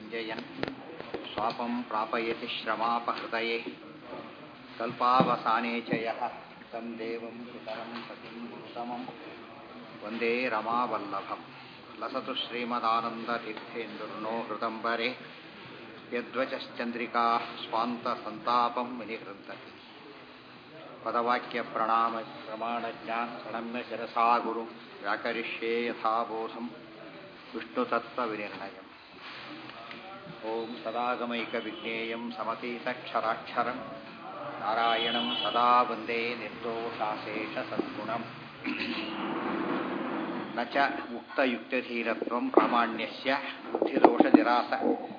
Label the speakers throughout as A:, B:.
A: भञ्जयन् स्वापं प्रापयति श्रमापहृतये कल्पावसाने च यः तं देवं पितरं पतिं गुरुतमं वन्दे रमावल्लभं लसतु श्रीमदानन्दतीर्थेन्दुर्नो हृदम्बरे यद्वचश्चन्द्रिका स्वान्तसन्तापं विनिकृन्तति पदवाक्यप्रणाम प्रमाणज्ञान प्रणम्य शिरसा गुरु व्याकरिष्ये यथाबोधं विष्णुतत्त्वविनिर्णयम् ॐ सदागमैकविज्ञेयं समतीतक्षराक्षरं नारायणं सदा वन्दे निर्दोषाशेषसद्गुणम् न च उक्तयुक्तधीरत्वं प्रामाण्यस्य बुद्धिदोषनिरास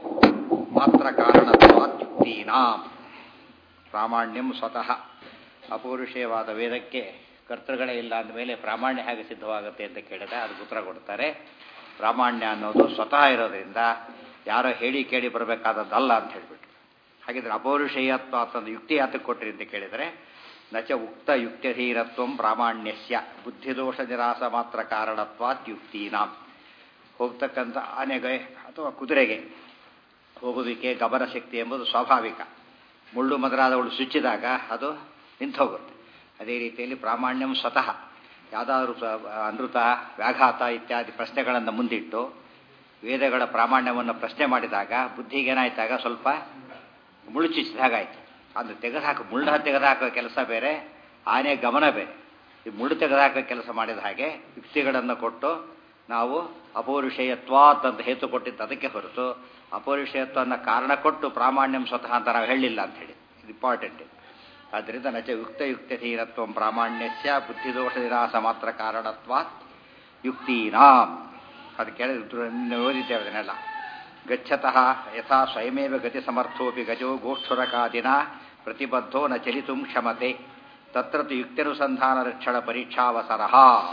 A: ಮಾತ್ರಕಾರಣತ್ವಾತ್ಯುಕ್ತೀನಾಂ ಪ್ರಾಮಾಣ್ಯಂ ಸ್ವತಃ ಅಪೌರುಷೇಯವಾದ ವೇದಕ್ಕೆ ಕರ್ತೃಗಳೇ ಇಲ್ಲ ಅಂದಮೇಲೆ ಪ್ರಾಮಾಣ್ಯ ಹೇಗೆ ಸಿದ್ಧವಾಗುತ್ತೆ ಅಂತ ಕೇಳಿದ್ರೆ ಅದಕ್ಕೆ ಉತ್ತರ ಕೊಡ್ತಾರೆ ಪ್ರಾಮಾಣ್ಯ ಅನ್ನೋದು ಸ್ವತಃ ಇರೋದ್ರಿಂದ ಯಾರೋ ಹೇಳಿ ಕೇಳಿ ಬರಬೇಕಾದದ್ದಲ್ಲ ಅಂತ ಹೇಳಿಬಿಟ್ರು ಹಾಗಿದ್ರೆ ಅಪೌರುಷೇಯತ್ವ ಅಂತಂದು ಯುಕ್ತಿ ಯಾತಕ್ಕೆ ಕೊಟ್ರಿ ಅಂತ ಕೇಳಿದರೆ ನಚ ಉಕ್ತ ಯುಕ್ತಧೀರತ್ವ ಪ್ರಾಮಾಣ್ಯಸ್ಯ ಬುದ್ಧಿದೋಷ ನಿರಾಸ ಮಾತ್ರ ಕಾರಣತ್ವಾತ್ ಯುಕ್ತೀನಾಂ ಹೋಗ್ತಕ್ಕಂಥ ಆನೆಗೆ ಅಥವಾ ಕುದುರೆಗೆ ಹೋಗೋದಕ್ಕೆ ಗಮನ ಶಕ್ತಿ ಎಂಬುದು ಸ್ವಾಭಾವಿಕ ಮುಳ್ಳು ಮೊದಲಾದವಳು ಸುಚ್ಚಿದಾಗ ಅದು ನಿಂತೋಗುತ್ತೆ ಅದೇ ರೀತಿಯಲ್ಲಿ ಪ್ರಾಮಾಣ್ಯಂ ಸ್ವತಃ ಯಾವುದಾದ್ರೂ ಅನೃತ ವ್ಯಾಘಾತ ಇತ್ಯಾದಿ ಪ್ರಶ್ನೆಗಳನ್ನು ಮುಂದಿಟ್ಟು ವೇದಗಳ ಪ್ರಾಮಾಣ್ಯವನ್ನು ಪ್ರಶ್ನೆ ಮಾಡಿದಾಗ ಬುದ್ಧಿಗೇನಾಯ್ತಾಗ ಸ್ವಲ್ಪ ಮುಳ್ಳು ಚುಚ್ಚಿದಾಗಾಯ್ತು ಅದು ತೆಗೆದುಹಾಕೋ ಮುಳ್ಳು ತೆಗೆದುಹಾಕೋ ಕೆಲಸ ಬೇರೆ ಆನೆ ಗಮನ ಬೇರೆ ಈ ಮುಳ್ಳು ತೆಗೆದುಹಾಕೋ ಕೆಲಸ ಮಾಡಿದ ಹಾಗೆ ಯುಕ್ತಿಗಳನ್ನು ಕೊಟ್ಟು ನಾವು ಅಪೌರುಷೇಯತ್ವಾತ್ ಅಂತ ಹೇತು ಕೊಟ್ಟಿದ್ದು ಅದಕ್ಕೆ ಹೊರತು ಅಪೌರುಷೇಯತ್ವವನ್ನು ಕಾರಣ ಕೊಟ್ಟು ಪ್ರಾಮಾಣ್ಯಂ ಸ್ವತಃ ಅಂತ ನಾವು ಹೇಳಿಲ್ಲ ಅಂತ ಹೇಳಿ ಇದು ಇಂಪಾರ್ಟೆಂಟ್ ಆದ್ದರಿಂದ ನಚ ಯುಕ್ತಯುಕ್ತಧೀರತ್ವ ಪ್ರಾಮಾಣ್ಯಸ್ಯ ಬುದ್ಧಿದೋಷ ನಿರಾಸ ಮಾತ್ರ ಕಾರಣತ್ವಾತ್ ಯುಕ್ತೀನಾಂ ಅದು ಕೇಳಿದ್ರೆ ಓದಿದ್ದೇವೆ ಅದನ್ನೆಲ್ಲ ಗಚ್ಚತಃ ಯಥಾ ಸ್ವಯಮೇವ ಗತಿ ಸಮರ್ಥೋಪಿ ಗಜೋ ಗೋಕ್ಷುರಕಾದಿನ ಪ್ರತಿಬದ್ಧೋ ನ ಚಲಿತು ಕ್ಷಮತೆ ತತ್ರ ತು ಯುಕ್ತಿನುಸಂಧಾನ ರಕ್ಷಣ ಪರೀಕ್ಷಾವಸರ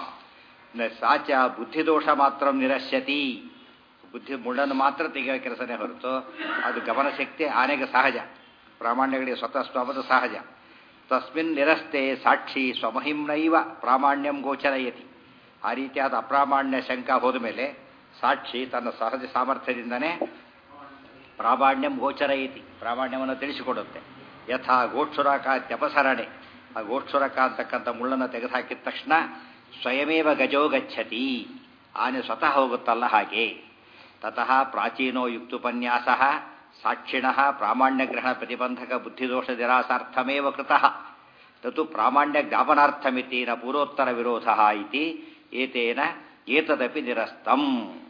A: ಸಾಚ ಬುದ್ಧಿದೋಷ ಮಾತ್ರ ನಿರಶ್ಯತಿ ಬುದ್ಧಿ ಮುಳ್ಳನ್ನು ಮಾತ್ರ ತೆಗೆಯೋ ಕೆಲಸನೇ ಹೊರತು ಅದು ಗಮನಶಕ್ತಿ ಆನೆಗೆ ಸಹಜ ಪ್ರಾಮಾಣ್ಯಗಳಿಗೆ ಸ್ವತಃ ಸ್ವಭದ ಸಹಜ ತಸ್ಮಿನ್ ನಿರಸ್ತೆ ಸಾಕ್ಷಿ ಸ್ವಮಹಿಮ್ನೈವ ಪ್ರಾಮಾಣ್ಯಂ ಗೋಚರಯತಿ ಆ ರೀತಿಯಾದ ಅಪ್ರಾಮಾಣ್ಯ ಶಂಕ ಹೋದ ಮೇಲೆ ಸಾಕ್ಷಿ ತನ್ನ ಸಹಜ ಸಾಮರ್ಥ್ಯದಿಂದನೇ ಪ್ರಾಮಾಣ್ಯಂ ಗೋಚರಯತಿ ಪ್ರಾಮಾಣ್ಯವನ್ನು ತಿಳಿಸಿಕೊಡುತ್ತೆ ಯಥಾ ಗೋಕ್ಷುರಕ ತ್ಯಪಸರಣೆ ಆ ಗೋಕ್ಷುರಕ ಅಂತಕ್ಕಂಥ ಮುಳ್ಳನ್ನು ತೆಗೆದುಹಾಕಿದ ತಕ್ಷಣ ಸ್ವಯಮೇವ ಗಜೋ ಗಚ್ಚತಿ ಆನೆ ಸ್ವತಃ ಹೋಗುತ್ತಲ್ಲ ಹಾಗೆ ತತಃ ಪ್ರಾಚೀನೋ ಯುಕ್ತುಪನ್ಯಾಸ ಸಾಕ್ಷಿಣ ಪ್ರಾಮಾಣ್ಯಗ್ರಹಣ ಪ್ರತಿಬಂಧಕ ಬುದ್ಧಿದೋಷ ನಿರಾಸಾರ್ಥಮೇವ ಕೃತಃ ತತು ಪ್ರಾಮಾಣ್ಯ ಜ್ಞಾಪನಾರ್ಥಮಿತಿ ನ ಪೂರ್ವೋತ್ತರ ವಿರೋಧ ಇತಿ ಏತೇನ ಏತದಪಿ ನಿರಸ್ತಂ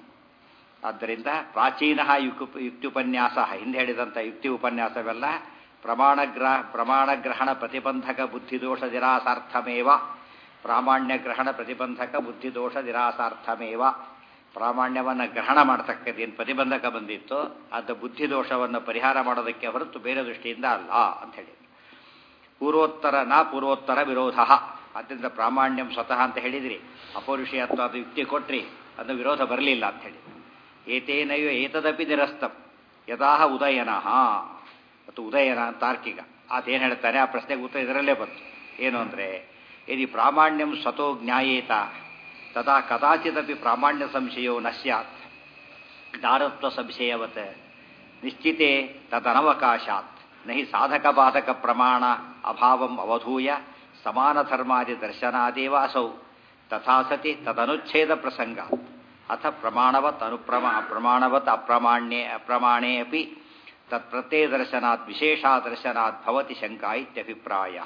A: ಆದ್ದರಿಂದ ಪ್ರಾಚೀನ ಯುಕ್ ಯುಕ್ತಿಪನ್ಯಾಸ ಹಿಂದೆ ಹೇಳಿದಂಥ ಯುಕ್ತಿ ಉಪನ್ಯಾಸವೆಲ್ಲ ಪ್ರಮಾಣಗ್ರಹ ಪ್ರಮಾಣಗ್ರಹಣ ಪ್ರತಿಬಂಧಕ ಬುದ್ಧಿದೋಷ ನಿರಾಸಾರ್ಥಮೇವ ಪ್ರಾಮಾಣ್ಯ ಗ್ರಹಣ ಪ್ರತಿಬಂಧಕ ಬುದ್ಧಿದೋಷ ನಿರಾಸಾರ್ಥಮೇವ ಪ್ರಾಮಾಣ್ಯವನ್ನು ಗ್ರಹಣ ಮಾಡ್ತಕ್ಕದ್ದು ಏನು ಪ್ರತಿಬಂಧಕ ಬಂದಿತ್ತು ಅದು ಬುದ್ಧಿದೋಷವನ್ನು ಪರಿಹಾರ ಮಾಡೋದಕ್ಕೆ ಹೊರತು ಬೇರೆ ದೃಷ್ಟಿಯಿಂದ ಅಲ್ಲ ಅಂತ ಹೇಳಿ ಪೂರ್ವೋತ್ತರ ನ ಪೂರ್ವೋತ್ತರ ವಿರೋಧ ಆದ್ದರಿಂದ ಪ್ರಾಮಾಣ್ಯಂ ಸ್ವತಃ ಅಂತ ಹೇಳಿದ್ರಿ ಅಪೌರುಷಿ ಅಥವಾ ಅದು ಯುಕ್ತಿ ಕೊಟ್ರಿ ಅದು ವಿರೋಧ ಬರಲಿಲ್ಲ ಅಂತ ಹೇಳಿ ಏತೇನಯ್ಯೋ ಏತದಪಿ ನಿರಸ್ತಂ ಯದಾಹ ಉದಯನಃ ಮತ್ತು ಉದಯನ ತಾರ್ಕಿಕ ಅದೇನು ಹೇಳ್ತಾನೆ ಆ ಪ್ರಶ್ನೆಗೆ ಉತ್ತರ ಇದರಲ್ಲೇ ಬಂತು ಏನು ಅಂದರೆ ಯದಿ ಪ್ರಾಮಾಣ್ಯಂ ಸ್ವತೋ ಜ್ಞಾಯೇತ ತದಾ ಕದಾಚಿದಪಿ ಪ್ರಾಮಾಣ್ಯ ಸಂಶಯೋ ನ ಸ್ಯಾತ್ ದಾರತ್ವ ಸಂಶಯವತ್ ನಿಶ್ಚಿತೆ ತದನವಕಾಶಾತ್ ನಹಿ ಸಾಧಕ ಬಾಧಕ ಪ್ರಮಾಣ ಅಭಾವಂ ಅವಧೂಯ ಸಮಾನಧರ್ಮಾದಿ ದರ್ಶನಾದೇವ ಅಸೌ ತಥಾ ಸತಿ ತದನುಚ್ಛೇದ ಪ್ರಸಂಗ ಅಥ ಪ್ರಮಾಣವತ್ ಅನುಪ್ರಮಾ ಪ್ರಮಾಣವತ್ ಅಪ್ರಮಾಣ್ಯೆ ಅಪ್ರಮಾಣೇ ಅಪಿ ತತ್ಪ್ರತ್ಯಯ ದರ್ಶನಾತ್ ವಿಶೇಷಾ ದರ್ಶನಾತ್ ಭವತಿ ಶಂಕಾ ಇತ್ಯಭಿಪ್ರಾಯ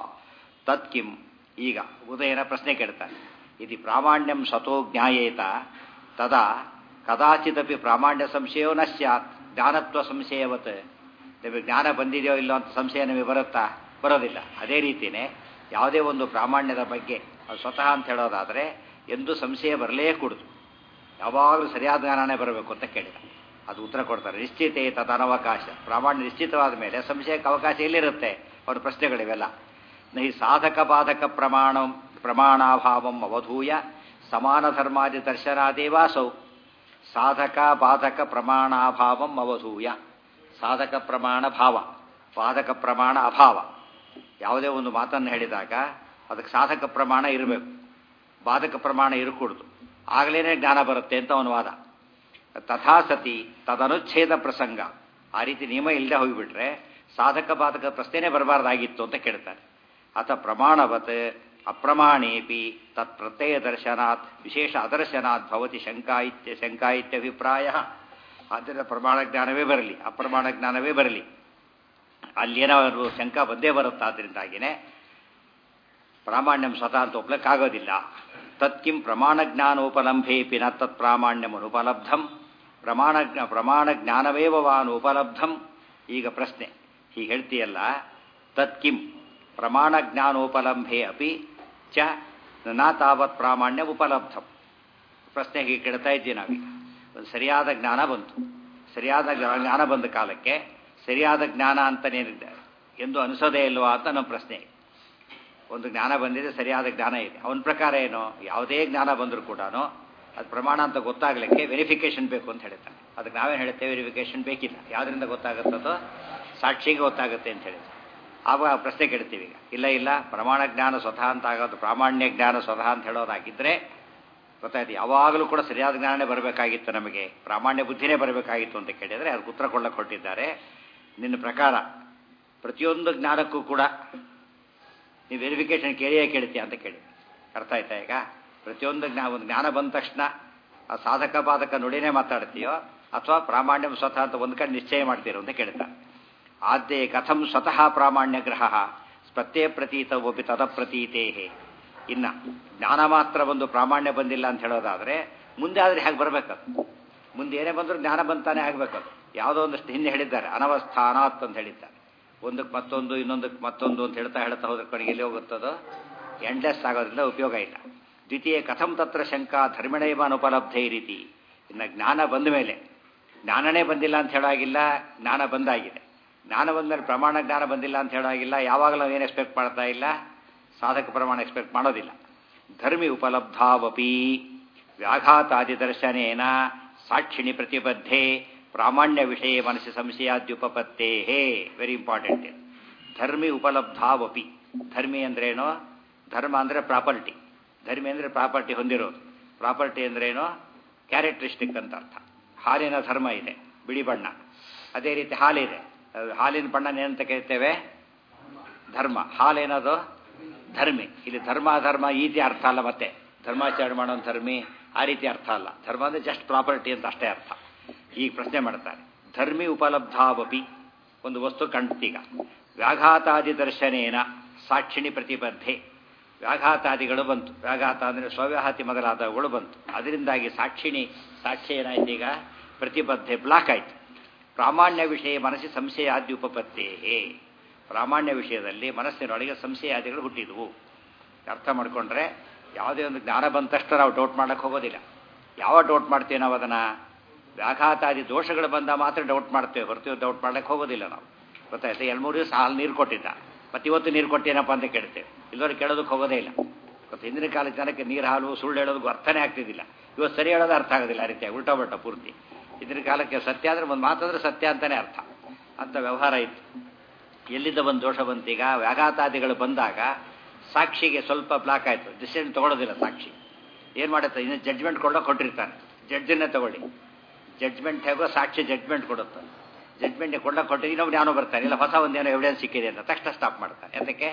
A: ತತ್ಕಿಂ ಈಗ ಉದಯನ ಪ್ರಶ್ನೆ ಕೇಳ್ತಾನೆ ಇದು ಪ್ರಾಮಾಣ್ಯಂ ಸ್ವತೋ ಜ್ಞಾಯೇತ ತದಾ ಕದಾಚಿದಪಿ ಪ್ರಾಮಾಣ್ಯ ಸಂಶಯೋ ನ ಸ್ಯಾತ್ ಜ್ಞಾನತ್ವ ಸಂಶಯವತ್ ನಿಮಗೆ ಜ್ಞಾನ ಬಂದಿದೆಯೋ ಇಲ್ಲೋ ಅಂತ ಸಂಶಯ ನಿಮಗೆ ಬರುತ್ತಾ ಬರೋದಿಲ್ಲ ಅದೇ ರೀತಿಯೇ ಯಾವುದೇ ಒಂದು ಪ್ರಾಮಾಣ್ಯದ ಬಗ್ಗೆ ಅದು ಸ್ವತಃ ಅಂತ ಹೇಳೋದಾದರೆ ಎಂದು ಸಂಶಯ ಬರಲೇ ಕೂಡುದು ಯಾವಾಗಲೂ ಸರಿಯಾದ ಜ್ಞಾನನೇ ಬರಬೇಕು ಅಂತ ಕೇಳಿದ ಅದು ಉತ್ತರ ಕೊಡ್ತಾರೆ ನಿಶ್ಚಿತೆ ತದನವಕಾಶ ಪ್ರಾಮಾಣ್ಯ ನಿಶ್ಚಿತವಾದ ಮೇಲೆ ಸಂಶಯಕ್ಕೆ ಅವಕಾಶ ಎಲ್ಲಿರುತ್ತೆ ಅವ್ರ ಪ್ರಶ್ನೆಗಳಿವೆಲ್ಲ ನಹಿ ಸಾಧಕ ಬಾಧಕ ಪ್ರಮಾಣ ಪ್ರಮಾಣಾಭಾವಂ ಅವಧೂಯ ಸಮಾನ ಧರ್ಮಾದಿ ದರ್ಶನಾದೇವಾಸೌ ಸಾಧಕ ಬಾಧಕ ಪ್ರಮಾಣಾಭಾವಂ ಅವಧೂಯ ಸಾಧಕ ಪ್ರಮಾಣ ಭಾವ ಬಾಧಕ ಪ್ರಮಾಣ ಅಭಾವ ಯಾವುದೇ ಒಂದು ಮಾತನ್ನು ಹೇಳಿದಾಗ ಅದಕ್ಕೆ ಸಾಧಕ ಪ್ರಮಾಣ ಇರಬೇಕು ಬಾಧಕ ಪ್ರಮಾಣ ಇರಕೂಡ್ದು ಆಗಲೇ ಜ್ಞಾನ ಬರುತ್ತೆ ಅಂತ ಅವನ ವಾದ ತಥಾ ಸತಿ ತದನುಚ್ಛೇದ ಪ್ರಸಂಗ ಆ ರೀತಿ ನಿಯಮ ಇಲ್ಲದೆ ಹೋಗಿಬಿಟ್ರೆ ಸಾಧಕ ಬಾಧಕ ಪ್ರಶ್ನೆನೇ ಬರಬಾರ್ದಾಗಿತ್ತು ಅಂತ ಕೇಳ್ತಾರೆ ಅಥ ಪ್ರಮಾಣವತ್ ಅಪ್ರಮಾಣೇಪಿ ತತ್ ಪ್ರತ್ಯಯ ದರ್ಶನಾತ್ ವಿಶೇಷ ಅದರ್ಶನಾತ್ ಭವತಿ ಶಂಕಾ ಇತ್ಯ ಶಂಕಾ ಇತ್ಯಭಿಪ್ರಾಯ ಆದ್ದರಿಂದ ಪ್ರಮಾಣ ಜ್ಞಾನವೇ ಬರಲಿ ಅಪ್ರಮಾಣ ಜ್ಞಾನವೇ ಬರಲಿ ಅಲ್ಲೇನಾದ್ರು ಶಂಕ ಬಂದೇ ಬರುತ್ತೆ ಆದ್ದರಿಂದಾಗಿನೇ ಪ್ರಾಮಾಣ್ಯಂ ಸ್ವತಃ ಅಂತ ಒಪ್ಲಕ್ಕಾಗೋದಿಲ್ಲ ತತ್ಕಿಂ ಪ್ರಮಾಣ ಜ್ಞಾನೋಪಲಂಭೇಪಿ ನ ತತ್ ಪ್ರಾಮಾಣ್ಯಮನುಪಲಬ್ಧಂ ಪ್ರಮಾಣ ಪ್ರಮಾಣ ಜ್ಞಾನವೇವ ವಾನ್ ಉಪಲಬ್ಧಂ ಈಗ ಪ್ರಶ್ನೆ ಹೀಗೆ ಹೇಳ್ತೀಯಲ್ಲ ತತ್ಕಿಂ ಪ್ರಮಾಣ ಜ್ಞಾನೋಪಲಂಭೆ ಅಪಿ ಚ ನ ತಾವತ್ ಪ್ರಾಮಾಣ್ಯ ಉಪಲಬ್ಧಂ ಪ್ರಶ್ನೆ ಹೀಗೆ ಕೇಳ್ತಾ ಇದ್ದೀವಿ ನಾವೀಗ ಒಂದು ಸರಿಯಾದ ಜ್ಞಾನ ಬಂತು ಸರಿಯಾದ ಜ್ಞಾನ ಬಂದ ಕಾಲಕ್ಕೆ ಸರಿಯಾದ ಜ್ಞಾನ ಅಂತನೇನಿದೆ ಎಂದು ಅನಿಸೋದೇ ಇಲ್ವಾ ಅಂತ ನಮ್ಮ ಪ್ರಶ್ನೆ ಒಂದು ಜ್ಞಾನ ಬಂದಿದೆ ಸರಿಯಾದ ಜ್ಞಾನ ಇದೆ ಅವನ ಪ್ರಕಾರ ಏನು ಯಾವುದೇ ಜ್ಞಾನ ಬಂದರೂ ಕೂಡ ಅದು ಪ್ರಮಾಣ ಅಂತ ಗೊತ್ತಾಗಲಿಕ್ಕೆ ವೆರಿಫಿಕೇಶನ್ ಬೇಕು ಅಂತ ಹೇಳ್ತಾನೆ ಅದಕ್ಕೆ ನಾವೇನು ಹೇಳ್ತೇವೆ ವೆರಿಫಿಕೇಶನ್ ಬೇಕಿಲ್ಲ ಯಾವುದರಿಂದ ಗೊತ್ತಾಗುತ್ತದೋ ಸಾಕ್ಷಿಗೆ ಗೊತ್ತಾಗುತ್ತೆ ಅಂತ ಹೇಳಿದ್ರೆ ಆವಾಗ ಪ್ರಶ್ನೆ ಕೇಳ್ತೀವಿ ಈಗ ಇಲ್ಲ ಇಲ್ಲ ಪ್ರಮಾಣ ಜ್ಞಾನ ಸ್ವತಃ ಅಂತ ಆಗೋದು ಪ್ರಾಮಾಣ್ಯ ಜ್ಞಾನ ಸ್ವತಃ ಅಂತ ಹೇಳೋದಾಗಿದ್ದರೆ ಗೊತ್ತಾಯ್ತು ಯಾವಾಗಲೂ ಕೂಡ ಸರಿಯಾದ ಜ್ಞಾನನೇ ಬರಬೇಕಾಗಿತ್ತು ನಮಗೆ ಪ್ರಾಮಾಣ್ಯ ಬುದ್ಧಿನೇ ಬರಬೇಕಾಗಿತ್ತು ಅಂತ ಕೇಳಿದರೆ ಅದಕ್ಕೆ ಉತ್ತರ ಕೊಳ್ಳಕ್ಕೆ ಹೊಟ್ಟಿದ್ದಾರೆ ನಿನ್ನ ಪ್ರಕಾರ ಪ್ರತಿಯೊಂದು ಜ್ಞಾನಕ್ಕೂ ಕೂಡ ನೀವು ವೆರಿಫಿಕೇಶನ್ ಕೇಳಿಯೇ ಕೇಳ್ತೀಯ ಅಂತ ಕೇಳಿ ಅರ್ಥ ಆಯ್ತಾ ಈಗ ಪ್ರತಿಯೊಂದು ಜ್ಞಾನ ಒಂದು ಜ್ಞಾನ ಬಂದ ತಕ್ಷಣ ಆ ಸಾಧಕ ಬಾಧಕ ನುಡಿನೇ ಮಾತಾಡ್ತೀಯೋ ಅಥವಾ ಪ್ರಾಮಾಣ್ಯ ಸ್ವತಃ ಅಂತ ಒಂದು ಕಡೆ ನಿಶ್ಚಯ ಮಾಡ್ತೀರೋ ಅಂತ ಕೇಳ್ತಾ ಆದ್ಯೆ ಕಥಂ ಸ್ವತಃ ಪ್ರಾಮಾಣ್ಯ ಗ್ರಹ ಪ್ರತ್ಯೇ ಪ್ರತೀತ ಒಬ್ಬಿ ತದ ಪ್ರತೀತೇಹೇ ಇನ್ನ ಜ್ಞಾನ ಮಾತ್ರ ಒಂದು ಪ್ರಾಮಾಣ್ಯ ಬಂದಿಲ್ಲ ಅಂತ ಹೇಳೋದಾದ್ರೆ ಮುಂದೆ ಆದರೆ ಹೇಗೆ ಬರಬೇಕದು ಮುಂದೆ ಏನೇ ಬಂದರೂ ಜ್ಞಾನ ಬಂತಾನೆ ಆಗಬೇಕದು ಯಾವುದೋ ಒಂದಷ್ಟು ಹಿಂದೆ ಹೇಳಿದ್ದಾರೆ ಅನವಸ್ಥಾನಾತ್ ಅಂತ ಹೇಳಿದ್ದಾರೆ ಒಂದಕ್ಕೆ ಮತ್ತೊಂದು ಇನ್ನೊಂದಕ್ಕೆ ಮತ್ತೊಂದು ಅಂತ ಹೇಳ್ತಾ ಹೇಳ್ತಾ ಹೋದ್ರೆ ಕಡೆಗೆ ಎಲ್ಲಿ ಹೋಗುತ್ತದೋ ಎಂಡ್ಲೆಸ್ ಆಗೋದ್ರಿಂದ ಉಪಯೋಗ ಇಲ್ಲ ದ್ವಿತೀಯ ಕಥಂ ತತ್ರ ಶಂಕಾ ಧರ್ಮಿಣೈವ ಅನುಪಲಬ್ಧೆ ಈ ರೀತಿ ಇನ್ನು ಜ್ಞಾನ ಬಂದ ಮೇಲೆ ಜ್ಞಾನನೇ ಬಂದಿಲ್ಲ ಅಂತ ಹೇಳಾಗಿಲ್ಲ ಜ್ಞಾನ ಬಂದಾಗಿದೆ ಜ್ಞಾನ ಬಂದ ಮೇಲೆ ಪ್ರಮಾಣ ಜ್ಞಾನ ಬಂದಿಲ್ಲ ಅಂತ ಹೇಳಾಗಿಲ್ಲ ಯಾವಾಗಲೂ ಏನು ಎಕ್ಸ್ಪೆಕ್ಟ್ ಮಾಡ್ತಾ ಇಲ್ಲ ಸಾಧಕ ಪ್ರಮಾಣ ಎಕ್ಸ್ಪೆಕ್ಟ್ ಮಾಡೋದಿಲ್ಲ ಧರ್ಮಿ ಉಪಲಬ್ಧಾವಪಿ ವ್ಯಾಘಾತಾದಿ ದರ್ಶನೇನ ಸಾಕ್ಷಿಣಿ ಪ್ರತಿಬದ್ಧೆ ಪ್ರಾಮಾಣ್ಯ ವಿಷಯ ಮನಸ್ಸಿ ಸಂಶಯಾದ್ಯುಪಪತ್ತೇ ವೆರಿ ಇಂಪಾರ್ಟೆಂಟ್ ಧರ್ಮಿ ಉಪಲಬ್ಧಾವಪಿ ಧರ್ಮಿ ಅಂದ್ರೇನು ಧರ್ಮ ಅಂದರೆ ಪ್ರಾಪರ್ಟಿ ಧರ್ಮಿ ಅಂದರೆ ಪ್ರಾಪರ್ಟಿ ಹೊಂದಿರೋದು ಪ್ರಾಪರ್ಟಿ ಅಂದ್ರೇನು ಕ್ಯಾರೆಕ್ಟರಿಸ್ಟಿಕ್ ಅಂತ ಅರ್ಥ ಹಾಲಿನ ಧರ್ಮ ಇದೆ ಬಿಳಿ ಬಣ್ಣ ಅದೇ ರೀತಿ ಹಾಲಿದೆ ಹಾಲಿನ ಬಣ್ಣ ಏನಂತ ಕೇಳ್ತೇವೆ ಧರ್ಮ ಹಾಲೇನದು ಧರ್ಮಿ ಇಲ್ಲಿ ಧರ್ಮ ಧರ್ಮ ಈ ರೀತಿ ಅರ್ಥ ಅಲ್ಲ ಮತ್ತೆ ಧರ್ಮಾಚರಣೆ ಮಾಡೋ ಧರ್ಮಿ ಆ ರೀತಿ ಅರ್ಥ ಅಲ್ಲ ಧರ್ಮ ಅಂದರೆ ಜಸ್ಟ್ ಪ್ರಾಪರ್ಟಿ ಅಂತ ಅಷ್ಟೇ ಅರ್ಥ ಈಗ ಪ್ರಶ್ನೆ ಮಾಡ್ತಾರೆ ಧರ್ಮಿ ಉಪಲಬ್ಧಾವಪಿ ಒಂದು ವಸ್ತು ಕಂಡ್ತೀಗ ವ್ಯಾಘಾತಾದಿ ದರ್ಶನೇನ ಸಾಕ್ಷಿಣಿ ಪ್ರತಿಬದ್ಧೆ ವ್ಯಾಘಾತಾದಿಗಳು ಬಂತು ವ್ಯಾಘಾತ ಅಂದರೆ ಸ್ವವ್ಯಾಹತಿ ಮೊದಲಾದವುಗಳು ಬಂತು ಅದರಿಂದಾಗಿ ಸಾಕ್ಷಿಣಿ ಸಾಕ್ಷಿ ಏನಾಯ್ತು ಈಗ ಪ್ರತಿಬದ್ಧೆ ಬ್ಲಾಕ್ ಆಯಿತು ಪ್ರಾಮಾಣ್ಯ ವಿಷಯ ಮನಸ್ಸಿ ಸಂಶಯಾದಿ ಉಪಪತ್ತೇ ಪ್ರಾಮಾಣ್ಯ ವಿಷಯದಲ್ಲಿ ಮನಸ್ಸಿನೊಳಗೆ ಸಂಶಯಾದಿಗಳು ಹುಟ್ಟಿದವು ಅರ್ಥ ಮಾಡಿಕೊಂಡ್ರೆ ಯಾವುದೇ ಒಂದು ಜ್ಞಾನ ಬಂದ ತಕ್ಷಣ ನಾವು ಡೌಟ್ ಮಾಡಕ್ಕೆ ಹೋಗೋದಿಲ್ಲ ಯಾವ ಡೌಟ್ ಮಾಡ್ತೀವಿ ನಾವು ಅದನ್ನು ವ್ಯಾಘಾತಾದಿ ದೋಷಗಳು ಬಂದ ಮಾತ್ರ ಡೌಟ್ ಮಾಡ್ತೇವೆ ಹೊರತು ಡೌಟ್ ಮಾಡಕ್ಕೆ ಹೋಗೋದಿಲ್ಲ ನಾವು ಗೊತ್ತಾಯ್ತು ಎರಡು ಮೂರು ದಿವಸ ಹಾಲು ನೀರು ಕೊಟ್ಟಿದ್ದ ಮತ್ತೆ ಇವತ್ತು ನೀರು ಕೊಟ್ಟೇನಪ್ಪ ಅಂತ ಕೇಳ್ತೇವೆ ಇಲ್ಲವರು ಕೇಳೋದಕ್ಕೆ ಹೋಗೋದೇ ಇಲ್ಲ ಮತ್ತು ಹಿಂದಿನ ಕಾಲದ ಜನಕ್ಕೆ ನೀರು ಹಾಲು ಸುಳ್ಳು ಹೇಳೋದಕ್ಕೂ ಅರ್ಥನೇ ಆಗ್ತಿದ್ದಿಲ್ಲ ಇವತ್ತು ಸರಿ ಹೇಳೋದು ಅರ್ಥ ಆಗೋದಿಲ್ಲ ಆ ರೀತಿಯಾಗಿ ಉಲ್ಟಾ ಬಟ್ಟ ಪೂರ್ತಿ ಹಿಂದಿನ ಕಾಲಕ್ಕೆ ಸತ್ಯ ಅಂದರೆ ಒಂದು ಮಾತಾದ್ರೆ ಸತ್ಯ ಅಂತಲೇ ಅರ್ಥ ಅಂತ ವ್ಯವಹಾರ ಇತ್ತು ಎಲ್ಲಿದ್ದ ಒಂದು ದೋಷ ಬಂತೀಗ ವ್ಯಾಘಾತಾದಿಗಳು ಬಂದಾಗ ಸಾಕ್ಷಿಗೆ ಸ್ವಲ್ಪ ಬ್ಲಾಕ್ ಆಯಿತು ಡಿಸಿಷನ್ ತೊಗೊಳೋದಿಲ್ಲ ಸಾಕ್ಷಿ ಏನು ಮಾಡುತ್ತೆ ಇನ್ನು ಜಡ್ಜ್ಮೆಂಟ್ ಕೊಡೋ ಕೊಟ್ಟಿರ್ತಾನೆ ಜಡ್ಜನ್ನೇ ತಗೊಳ್ಳಿ ಜಡ್ಜ್ಮೆಂಟ್ ಹೇಗೋ ಸಾಕ್ಷಿ ಜಡ್ಜ್ಮೆಂಟ್ ಕೊಡುತ್ತೆ ಜಡ್ಜ್ಮೆಂಟ್ ಕೊಡ್ಲಕ್ಕೆ ಕೊಟ್ಟು ಇನ್ನೊಬ್ರು ಯಾನೋ ಬರ್ತಾನೆ ಇಲ್ಲ ಹೊಸ ಒಂದೇನೋ ಎವಿಡೆನ್ಸ್ ಸಿಕ್ಕಿದೆ ಅಂತ ತಕ್ಷಣ ಸ್ಟಾಪ್ ಮಾಡ್ತಾನೆ ಅದಕ್ಕೆ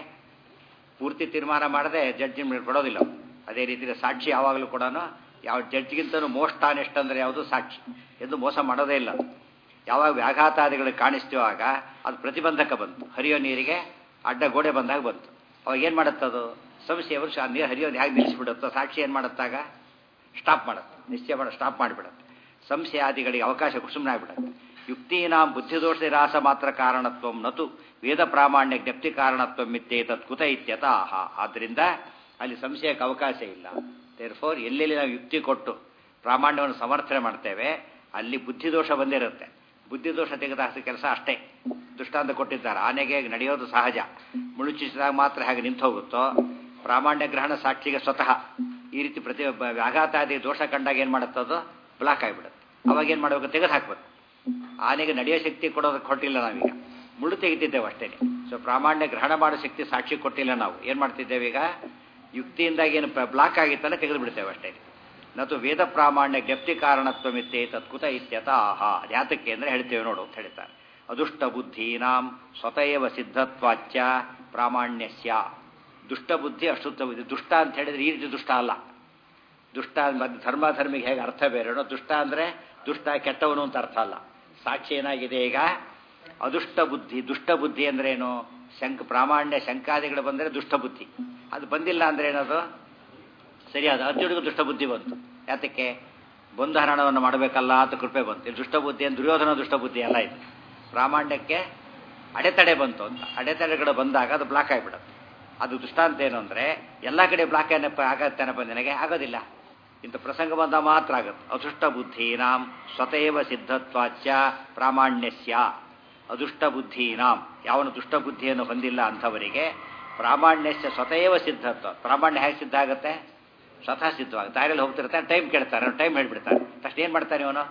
A: ಪೂರ್ತಿ ತೀರ್ಮಾನ ಮಾಡದೆ ಜಡ್ಜ್ಮೆಂಟ್ ಕೊಡೋದಿಲ್ಲ ಅದೇ ರೀತಿ ಸಾಕ್ಷಿ ಯಾವಾಗಲೂ ಕೂಡ ಯಾವ ಜಡ್ಜ್ಗಿಂತನೂ ಮೋಸ್ಟ್ ಆನೆಸ್ಟ್ ಅಂದರೆ ಯಾವುದು ಸಾಕ್ಷಿ ಎಂದು ಮೋಸ ಮಾಡೋದೇ ಇಲ್ಲ ಯಾವಾಗ ವ್ಯಾಘಾತಾದಿಗಳಿಗೆ ಕಾಣಿಸ್ತೀವಾಗ ಅದು ಪ್ರತಿಬಂಧಕ ಬಂತು ಹರಿಯೋ ನೀರಿಗೆ ಅಡ್ಡ ಗೋಡೆ ಬಂದಾಗ ಬಂತು ಅವಾಗ ಏನು ಮಾಡುತ್ತದು ಸಂಶಯ ವರ್ಷ ಆ ನೀರು ಹರಿಯೋದು ಹೇಗೆ ನಿಲ್ಲಿಸಿಬಿಡುತ್ತೋ ಸಾಕ್ಷಿ ಏನು ಮಾಡುತ್ತಾಗ ಸ್ಟಾಪ್ ಮಾಡುತ್ತೆ ನಿಶ್ಚಯ ಮಾಡ ಸ್ಟಾಪ್ ಮಾಡಿಬಿಡುತ್ತೆ ಸಂಶಯಾದಿಗಳಿಗೆ ಅವಕಾಶ ಸುಮ್ಮನೆ ಆಗಿಬಿಡುತ್ತೆ ಯುಕ್ತೀನಾಂ ಬುದ್ಧಿದೋಷ ನಿರಾಸ ಮಾತ್ರ ಕಾರಣತ್ವ ನತು ವೇದ ಪ್ರಾಮಾಣ್ಯ ಜ್ಞಪ್ತಿ ಕಾರಣತ್ವ ಮಿತ್ತೇ ತತ್ ಕುತ ಇತ್ಯತ ಆಹ ಆದ್ದರಿಂದ ಅಲ್ಲಿ ಸಂಶಯಕ್ಕೆ ಅವಕಾಶ ಇಲ್ಲ ದೇರ್ ಫೋರ್ ಎಲ್ಲೆಲ್ಲಿ ನಾವು ಯುಕ್ತಿ ಕೊಟ್ಟು ಪ್ರಾಮಾಣ್ಯವನ್ನು ಸಮರ್ಥನೆ ಮಾಡ್ತೇವೆ ಅಲ್ಲಿ ಬುದ್ಧಿದೋಷ ಬಂದಿರುತ್ತೆ ಬುದ್ಧಿದೋಷ ತೆಗೆದಾಸ ಕೆಲಸ ಅಷ್ಟೇ ದೃಷ್ಟಾಂತ ಕೊಟ್ಟಿದ್ದಾರೆ ಆನೆಗೆ ನಡೆಯೋದು ಸಹಜ ಮುಳುಚಿಸಿದಾಗ ಮಾತ್ರ ಹಾಗೆ ನಿಂತು ಹೋಗುತ್ತೋ ಪ್ರಾಮಾಣ್ಯ ಗ್ರಹಣ ಸಾಕ್ಷಿಗೆ ಸ್ವತಃ ಈ ರೀತಿ ಪ್ರತಿ ಆಘಾತಾದಿ ದೋಷ ಕಂಡಾಗ ಏನು ಮಾಡುತ್ತದೋ ಬ್ಲಾಕ್ ಆಗಿಬಿಡುತ್ತೆ ಅವಾಗ ಏನು ಮಾಡಬೇಕು ತೆಗೆದು ಹಾಕ್ಬೇಕು ಆನೆಗೆ ನಡೆಯೋ ಶಕ್ತಿ ಕೊಡೋದಕ್ಕೆ ಕೊಟ್ಟಿಲ್ಲ ನಾವೀಗ ಮುಳ್ಳು ತೆಗಿತಿದ್ದೇವೆ ಅಷ್ಟೇ ಸೊ ಪ್ರಾಮಾಣ್ಯ ಗ್ರಹಣ ಮಾಡೋ ಶಕ್ತಿ ಸಾಕ್ಷಿ ಕೊಟ್ಟಿಲ್ಲ ನಾವು ಏನು ಮಾಡ್ತಿದ್ದೇವೆ ಈಗ ಯುಕ್ತಿಯಿಂದಾಗಿ ಏನು ಬ್ಲಾಕ್ ಆಗಿತ್ತಲ್ಲ ತೆಗೆದು ಬಿಡ್ತೇವೆ ಅಷ್ಟೇ ನತು ವೇದ ಪ್ರಾಮಾಣ್ಯ ಜ್ಞಪ್ತಿ ಕಾರಣತ್ವಮಿತ್ತೆ ತತ್ಕುತ ಇತ್ಯತಃ ಯಾತಕ್ಕೆ ಅಂದರೆ ಹೇಳ್ತೇವೆ ನೋಡು ಅಂತ ಹೇಳ್ತಾರೆ ಅದುಷ್ಟ ಬುದ್ಧೀನಾಂ ಸ್ವತಃವ ಸಿದ್ಧತ್ವಾಚ್ಯ ಪ್ರಾಮಾಣ್ಯಸ್ಯ ದುಷ್ಟ ಬುದ್ಧಿ ಅಶುದ್ಧ ಬುದ್ಧಿ ದುಷ್ಟ ಅಂತ ಹೇಳಿದ್ರೆ ಈ ರೀತಿ ದುಷ್ಟ ಅಲ್ಲ ದುಷ್ಟ ಮತ್ತೆ ಧರ್ಮ ಧರ್ಮಿಗೆ ಹೇಗೆ ಅರ್ಥ ಬೇರೆ ದುಷ್ಟ ಅಂದರೆ ದುಷ್ಟ ಕೆಟ್ಟವನು ಅಂತ ಅರ್ಥ ಅಲ್ಲ ಸಾಕ್ಷಿ ಏನಾಗಿದೆ ಈಗ ಅದುಷ್ಟ ಬುದ್ಧಿ ದುಷ್ಟ ಬುದ್ಧಿ ಅಂದ್ರೆ ಏನು ಶಂಕ ಪ್ರಾಮಾಣ್ಯ ಶಂಕಾದಿಗಳು ಬಂದರೆ ದುಷ್ಟ ಬುದ್ಧಿ ಅದು ಬಂದಿಲ್ಲ ಅಂದ್ರೆ ಏನದು ಸರಿಯಾದ ಅರ್ಜುನಿಗೂ ದುಷ್ಟ ಬುದ್ಧಿ ಬಂತು ಯಾತಕ್ಕೆ ಬಂಧಹರಣವನ್ನು ಮಾಡಬೇಕಲ್ಲ ಅಂತ ಕೃಪೆ ಬಂತು ಇದು ದುಷ್ಟ ಬುದ್ಧಿ ಅಂತ ದುರ್ಯೋಧನ ದುಷ್ಟ ಬುದ್ಧಿ ಅಲ್ಲ ಇದು ಪ್ರಾಮಾಣ್ಯಕ್ಕೆ ಅಡೆತಡೆ ಬಂತು ಅಂತ ಅಡೆತಡೆಗಳು ಬಂದಾಗ ಅದು ಬ್ಲಾಕ್ ಆಗಿಬಿಡುತ್ತೆ ಅದು ದೃಷ್ಟಾಂತ ಏನು ಅಂದರೆ ಎಲ್ಲ ಕಡೆ ಬ್ಲಾಕ್ ಏನಪ್ಪ ಆಗತ್ತೇನಪ್ಪ ನಿನಗೆ ಆಗೋದಿಲ್ಲ ಇಂಥ ಪ್ರಸಂಗ ಬಂದ ಮಾತ್ರ ಆಗುತ್ತೆ ಅದೃಷ್ಟ ಬುದ್ಧೀನಾಂ ಸ್ವತೇವ ಸಿದ್ಧತ್ವಾಚ್ಯ ಪ್ರಾಮಾಣ್ಯಸ್ಯ ಅದೃಷ್ಟ ಬುದ್ಧೀನಾಂ ಯಾವನು ದುಷ್ಟ ಬುದ್ಧಿಯನ್ನು ಹೊಂದಿಲ್ಲ ಅಂಥವರಿಗೆ ಪ್ರಾಮಾಣ್ಯಸ್ಯ ಸ್ವತೇವ ಸಿದ್ಧತ್ವ ಪ್ರಾಮಾಣ್ಯ ಹೇಗೆ ಸಿದ್ಧ ಆಗುತ್ತೆ ಸ್ವತಃ ಸಿದ್ಧವಾಗುತ್ತೆ ದಾರಿಯಲ್ಲಿ ಹೋಗ್ತಿರ್ತಾರೆ ಟೈಮ್ ಕೇಳ್ತಾರೆ ಟೈಮ್ ಹೇಳ್ಬಿಡ್ತಾರೆ ತಕ್ಷಣ ಏನು ಮಾಡ್ತಾನೆ ಇವನು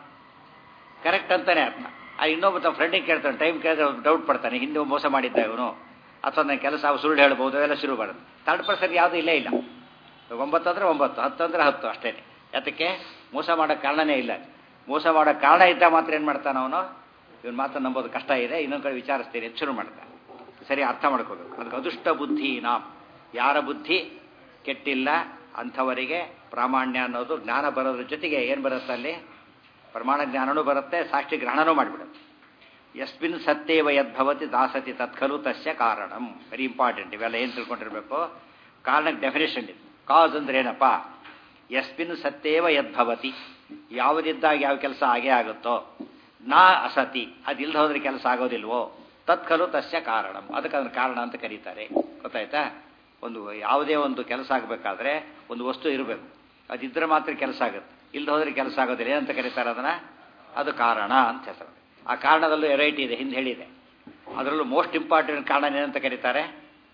A: ಕರೆಕ್ಟ್ ಅಂತಾನೆ ಅರ್ಥ ಆ ಇನ್ನೊಬ್ಬ ತಮ್ಮ ಫ್ರೆಂಡಿಗೆ ಕೇಳ್ತಾನೆ ಟೈಮ್ ಕೇಳಿದ್ರೆ ಡೌಟ್ ಪಡ್ತಾನೆ ಹಿಂದೆ ಮೋಸ ಮಾಡಿದ್ದ ಇವನು ಅಥವಾ ನನ್ನ ಕೆಲಸ ಸುಳ್ಳು ಹೇಳ್ಬೋದು ಎಲ್ಲ ಶುರು ಮಾಡೋದು ಥರ್ಡ್ ಪರ್ಸನ್ ಯಾವುದೂ ಇಲ್ಲೇ ಇಲ್ಲ ಒಂಬತ್ತು ಅಂದರೆ ಒಂಬತ್ತು ಹತ್ತು ಅಂದರೆ ಹತ್ತು ಅಷ್ಟೇ ಯಾತಕ್ಕೆ ಮೋಸ ಮಾಡೋಕ್ಕೆ ಕಾರಣನೇ ಇಲ್ಲ ಮೋಸ ಮಾಡೋಕ್ಕೆ ಕಾರಣ ಇದ್ದ ಮಾತ್ರ ಏನು ಮಾಡ್ತಾನೆ ಅವನು ಇವನು ಮಾತ್ರ ನಂಬೋದು ಕಷ್ಟ ಇದೆ ಇನ್ನೊಂದು ಕಡೆ ವಿಚಾರಿಸ್ತೀನಿ ಅಂತ ಶುರು ಮಾಡ್ತಾನೆ ಸರಿ ಅರ್ಥ ಮಾಡ್ಕೋಬೇಕು ಅದಕ್ಕೆ ಅದೃಷ್ಟ ಬುದ್ಧಿ ನಾಂ ಯಾರ ಬುದ್ಧಿ ಕೆಟ್ಟಿಲ್ಲ ಅಂಥವರಿಗೆ ಪ್ರಾಮಾಣ್ಯ ಅನ್ನೋದು ಜ್ಞಾನ ಬರೋದ್ರ ಜೊತೆಗೆ ಏನು ಬರುತ್ತೆ ಅಲ್ಲಿ ಪ್ರಮಾಣ ಜ್ಞಾನನೂ ಬರುತ್ತೆ ಸಾಕ್ಷಿ ಗ್ರಹಣನೂ ಮಾಡಿಬಿಡುತ್ತೆ ಯಸ್ಮಿನ್ ಸತ್ಯೇವ ಯದ್ಭವತಿ ದಾಸತಿ ತತ್ಖಲು ತಸ್ಯ ಕಾರಣಂ ವೆರಿ ಇಂಪಾರ್ಟೆಂಟ್ ಇವೆಲ್ಲ ಏನು ತಿಳ್ಕೊಂಡಿರ್ಬೇಕು ಕಾರಣಕ್ಕೆ ಡೆಫಿನೇಷನ್ ಇದೆ ಕಾಸ್ ಅಂದ್ರೆ ಏನಪ್ಪ ಯಸ್ಮಿನ್ ಸತ್ಯೇವ ಯದ್ಭವತಿ ಯಾವುದಿದ್ದಾಗ ಯಾವ ಕೆಲಸ ಆಗೇ ಆಗುತ್ತೋ ನಾ ಅಸತಿ ಅದಿಲ್ಲದ ಹೋದ್ರೆ ಕೆಲಸ ಆಗೋದಿಲ್ವೋ ತತ್ಖಲು ತಸ್ಯ ಕಾರಣಂ ಅದಕ್ಕೆ ಅದನ್ನ ಕಾರಣ ಅಂತ ಕರೀತಾರೆ ಗೊತ್ತಾಯ್ತಾ ಒಂದು ಯಾವುದೇ ಒಂದು ಕೆಲಸ ಆಗಬೇಕಾದ್ರೆ ಒಂದು ವಸ್ತು ಇರಬೇಕು ಅದಿದ್ರೆ ಮಾತ್ರ ಕೆಲಸ ಆಗುತ್ತೆ ಇಲ್ಲದ ಹೋದ್ರೆ ಕೆಲಸ ಆಗೋದಿಲ್ಲ ಏನಂತ ಕರೀತಾರೆ ಅದನ್ನ ಅದು ಕಾರಣ ಅಂತ ಹೆಸರು ಆ ಕಾರಣದಲ್ಲೂ ವೆರೈಟಿ ಇದೆ ಹಿಂದೆ ಹೇಳಿದೆ ಅದರಲ್ಲೂ ಮೋಸ್ಟ್ ಇಂಪಾರ್ಟೆಂಟ್ ಕಾರಣ ಏನಂತ ಕರೀತಾರೆ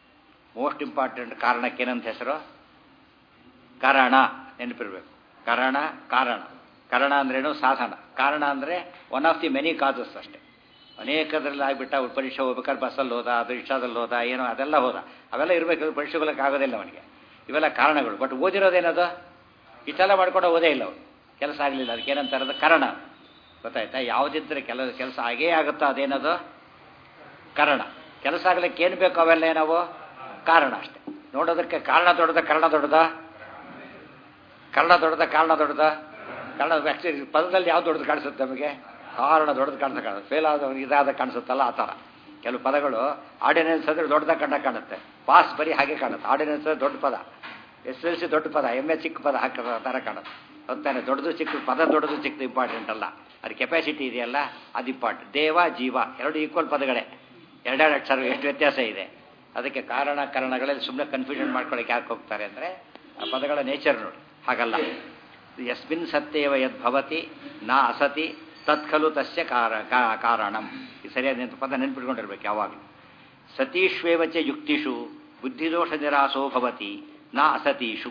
A: ಮೋಸ್ಟ್ ಇಂಪಾರ್ಟೆಂಟ್ ಕಾರಣಕ್ಕೆ ಏನಂತ ಹೆಸರು ಕಾರಣ ನೆನಪಿರ್ಬೇಕು ಕಾರಣ ಕಾರಣ ಕಾರಣ ಅಂದ್ರೇನು ಸಾಧನ ಕಾರಣ ಅಂದರೆ one of the many causes ಅಷ್ಟೇ ಅನೇಕದ್ರಲ್ಲಿ ಆಗಿಬಿಟ್ಟ ಅವ್ರು ಪರೀಕ್ಷೆ ಹೋಗ್ಬೇಕಾದ್ರೆ ಬಸ್ಸಲ್ಲಿ ಹೋದ ಅದು ರಿಕ್ಷಾದಲ್ಲಿ ಹೋದ ಏನೋ ಅದೆಲ್ಲ ಹೋದ ಅವೆಲ್ಲ ಇರಬೇಕು ಪರೀಕ್ಷೆಗೊಳಕ್ಕೆ ಆಗೋದಿಲ್ಲ ಅವನಿಗೆ ಇವೆಲ್ಲ ಕಾರಣಗಳು ಬಟ್ ಓದಿರೋದೇನದು ಇಷ್ಟೆಲ್ಲ ಮಾಡ್ಕೊಂಡು ಓದೇ ಇಲ್ಲ ಅವನು ಕೆಲಸ ಆಗಲಿಲ್ಲ ಅದಕ್ಕೆ ಏನಂತಾರದು ಕಾರಣ ಗೊತ್ತಾಯ್ತಾ ಯಾವುದಿದ್ರೆ ಕೆಲ ಕೆಲಸ ಆಗೇ ಆಗುತ್ತೋ ಅದೇನದು ಕಾರಣ ಕೆಲಸ ಆಗ್ಲಿಕ್ಕೆ ಏನು ಬೇಕು ಅವೆಲ್ಲ ಏನವು ಕಾರಣ ಅಷ್ಟೇ ನೋಡೋದಕ್ಕೆ ಕಾರಣ ದೊಡ್ಡದ ಕಾರಣ ದೊಡ್ಡದ ಕಾರಣ ದೊಡ್ಡದ ಕಾರಣ ದೊಡ್ಡದ ಕಾರಣ ಆ್ಯಕ್ಚುಲಿ ಪದದಲ್ಲಿ ಯಾವ್ದು ದೊಡ್ಡದು ಕಾಣಿಸುತ್ತೆ ನಮಗೆ ಕಾರಣ ದೊಡ್ಡದು ಕಾಣಿಸ ಕಾಣುತ್ತೆ ಫೇಲ್ ಆದವನಿಗೆ ಇದಾದ ಕಾಣಿಸುತ್ತಲ್ಲ ಆ ಥರ ಕೆಲವು ಪದಗಳು ಆರ್ಡಿನೆನ್ಸ್ ಅಂದರೆ ದೊಡ್ಡದಾಗಿ ಕಂಡ ಕಾಣುತ್ತೆ ಪಾಸ್ ಬರೀ ಹಾಗೆ ಕಾಣುತ್ತೆ ಆರ್ಡಿನೆನ್ಸ್ ದೊಡ್ಡ ಪದ ಎಸ್ ಎಲ್ ಸಿ ದೊಡ್ಡ ಪದ ಎಮ್ ಎ ಚಿಕ್ಕ ಪದ ಹಾಕಿರೋ ಥರ ಕಾಣುತ್ತೆ ಹೊತ್ತಾನೆ ದೊಡ್ಡದು ಚಿಕ್ಕ ಪದ ದೊಡ್ಡದು ಚಿಕ್ಕದು ಇಂಪಾರ್ಟೆಂಟ್ ಅಲ್ಲ ಅದು ಕೆಪಾಸಿಟಿ ಇದೆಯಲ್ಲ ಅದು ಇಂಪಾರ್ಟೆಂಟ್ ದೇವ ಜೀವ ಎರಡು ಈಕ್ವಲ್ ಪದಗಳೇ ಎರಡೆರಡು ಅಕ್ಷರ ಎಷ್ಟು ವ್ಯತ್ಯಾಸ ಇದೆ ಅದಕ್ಕೆ ಕಾರಣ ಕಾರಣಗಳಲ್ಲಿ ಸುಮ್ಮನೆ ಕನ್ಫ್ಯೂಷನ್ ಮಾಡ್ಕೊಳ್ಳೋಕೆ ಯಾಕೆ ಹೋಗ್ತಾರೆ ಅಂದರೆ ಆ ಪದಗಳ ನೇಚರ್ ನೋಡಿ ಹಾಗಲ್ಲ ಯಸ್ಮಿನ್ ಸತ್ಯವ ಯದ್ಭವತಿ ನಾ ಅಸತಿ ತತ್ಖಲು ತಸ್ಯ ಕಾರ ಕಾರಣಂ ಈ ಸರಿಯಾದ ನೆನ್ಪು ಪದ ನೆನ್ಪಿಟ್ಕೊಂಡಿರ್ಬೇಕು ಯಾವಾಗಲೂ ಸತೀಶ್ವೇವಚ ಯುಕ್ತಿಷು ಬುದ್ಧಿದೋಷ ನಿರಾಸೋ ಭವತಿ ನಾ ಅಸತೀಷು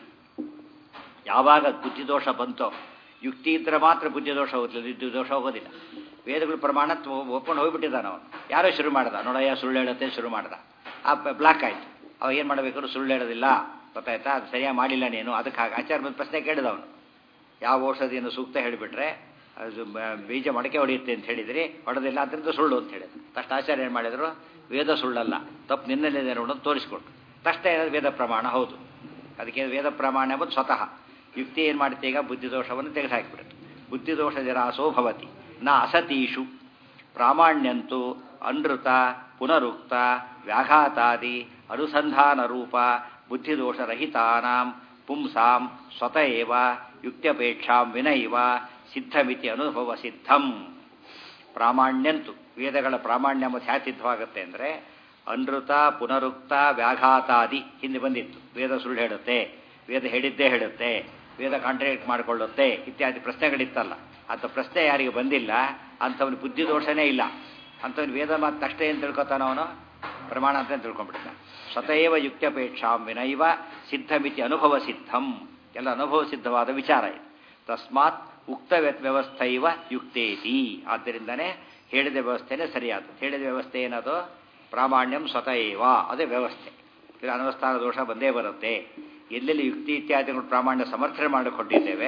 A: ಯಾವಾಗ ಬುದ್ಧಿದೋಷ ಬಂತೋ ಯುಕ್ತಿ ಇದ್ರೆ ಮಾತ್ರ ಬುದ್ಧಿದೋಷ ಹೋಗ್ತಿಲ್ಲ ಬುದ್ಧಿದೋಷ ಹೋಗೋದಿಲ್ಲ ವೇದಗಳ ಪ್ರಮಾಣ ಒಪ್ಕೊಂಡು ಹೋಗ್ಬಿಟ್ಟಿದ್ದಾನ ಅವನು ಯಾರೋ ಶುರು ಮಾಡ್ದ ನೋಡಯ್ಯ ಸುಳ್ಳು ಹೇಳುತ್ತೆ ಶುರು ಮಾಡ್ದ ಆ ಬ್ಲಾಕ್ ಆಯ್ತು ಅವ ಏನು ಮಾಡಬೇಕು ಸುಳ್ಳು ಹೇಳೋದಿಲ್ಲ ಗೊತ್ತಾಯ್ತಾ ಅದು ಸರಿಯಾಗಿ ಮಾಡಿಲ್ಲ ನೀನು ಅದಕ್ಕೆ ಹಾಗೆ ಆಚಾರ ಬಂದು ಪ್ರಶ್ನೆ ಕೇಳಿದ ಅವನು ಯಾವ ಔಷಧಿಯನ್ನು ಸೂಕ್ತ ಹೇಳಿಬಿಟ್ರೆ ಅದು ಬೀಜ ಮಡಕೆ ಹೊಡೆಯುತ್ತೆ ಅಂತ ಹೇಳಿದ್ರಿ ಹೊಡೆದಿಲ್ಲ ಅದರಿಂದ ಸುಳ್ಳು ಅಂತ ಹೇಳಿದ್ರು ತಕ್ಷಣ ಆಚಾರ್ಯ ಏನು ಮಾಡಿದ್ರು ವೇದ ಸುಳ್ಳಲ್ಲ ತಪ್ಪು ನಿನ್ನಲ್ಲಿದೆ ಅನ್ನೋದು ತೋರಿಸ್ಕೊಟ್ರು ತಕ್ಷಣ ಏನಾದ್ರು ವೇದ ಪ್ರಮಾಣ ಹೌದು ಅದಕ್ಕೆ ವೇದ ಪ್ರಮಾಣ ಎಂಬುದು ಸ್ವತಃ ಯುಕ್ತಿ ಏನು ಮಾಡುತ್ತೆ ಈಗ ಬುದ್ಧಿದೋಷವನ್ನು ತೆಗೆದುಹಾಕಿಬಿಡುತ್ತೆ ಬುದ್ಧಿದೋಷ ಜರಾಸೋ ಭವತಿ ನ ಅಸತೀಷು ಪ್ರಾಮಾಣ್ಯಂತೂ ಅನೃತ ಪುನರುಕ್ತ ವ್ಯಾಘಾತಾದಿ ಅನುಸಂಧಾನ ರೂಪ ಬುದ್ಧಿದೋಷರಹಿತಾನಾಂ ಪುಂಸಾಂ ಸ್ವತಃ ಏವ ಯುಕ್ತ್ಯಪೇಕ್ಷಾಂ ವಿನೈವ ಸಿದ್ಧಮಿತಿ ಅನುಭವ ಸಿದ್ಧಂ ಪ್ರಾಮಾಣ್ಯಂತು ವೇದಗಳ ಪ್ರಾಮಾಣ್ಯ ಮತ್ತು ಹ್ಯಾ ಸಿದ್ಧವಾಗುತ್ತೆ ಅಂದರೆ ಅನೃತ ಪುನರುಕ್ತ ವ್ಯಾಘಾತಾದಿ ಹಿಂದೆ ಬಂದಿತ್ತು ವೇದ ಸುಳ್ಳು ಹೇಳುತ್ತೆ ವೇದ ಹೇಳಿದ್ದೇ ಹೇಳುತ್ತೆ ವೇದ ಕಾಂಟ್ರಾಕ್ಟ್ ಮಾಡಿಕೊಳ್ಳುತ್ತೆ ಇತ್ಯಾದಿ ಪ್ರಶ್ನೆಗಳಿತ್ತಲ್ಲ ಅಂತ ಪ್ರಶ್ನೆ ಯಾರಿಗೆ ಬಂದಿಲ್ಲ ಅಂಥವನು ಬುದ್ಧಿದೋಷನೇ ಇಲ್ಲ ಅಂಥವನು ವೇದ ಮಾತು ತಕ್ಷಣ ಏನು ತಿಳ್ಕೊತಾನ ಅವನು ಪ್ರಮಾಣ ಅಂತ ತಿಳ್ಕೊಂಡ್ಬಿಡ್ತಾನೆ ಸ್ವತಃವ ಯುಕ್ತ್ಯಪೇಕ್ಷಾಂ ವಿನೈವ ಸಿದ್ಧಮಿತಿ ಅನುಭವ ಸಿದ್ಧಂ ಎಲ್ಲ ಅನುಭವ ಸಿದ್ಧವಾದ ವಿಚಾರ ಇದು ತಸ್ಮಾತ್ ಉಕ್ತ ವ್ಯವಸ್ಥೈವ ಯುಕ್ತೇತಿ ಆದ್ದರಿಂದನೇ ಹೇಳಿದ ವ್ಯವಸ್ಥೆನೇ ಸರಿಯಾದ ಹೇಳಿದ ವ್ಯವಸ್ಥೆ ಏನದು ಪ್ರಾಮಾಣ್ಯಂ ಸ್ವತಃವ ಅದೇ ವ್ಯವಸ್ಥೆ ಇದು ಅನವಸ್ಥಾನ ದೋಷ ಬಂದೇ ಬರುತ್ತೆ ಎಲ್ಲೆಲ್ಲಿ ಯುಕ್ತಿ ಇತ್ಯಾದಿಗಳು ಪ್ರಾಮಾಣ್ಯ ಸಮರ್ಥನೆ ಮಾಡಿಕೊಂಡಿದ್ದೇವೆ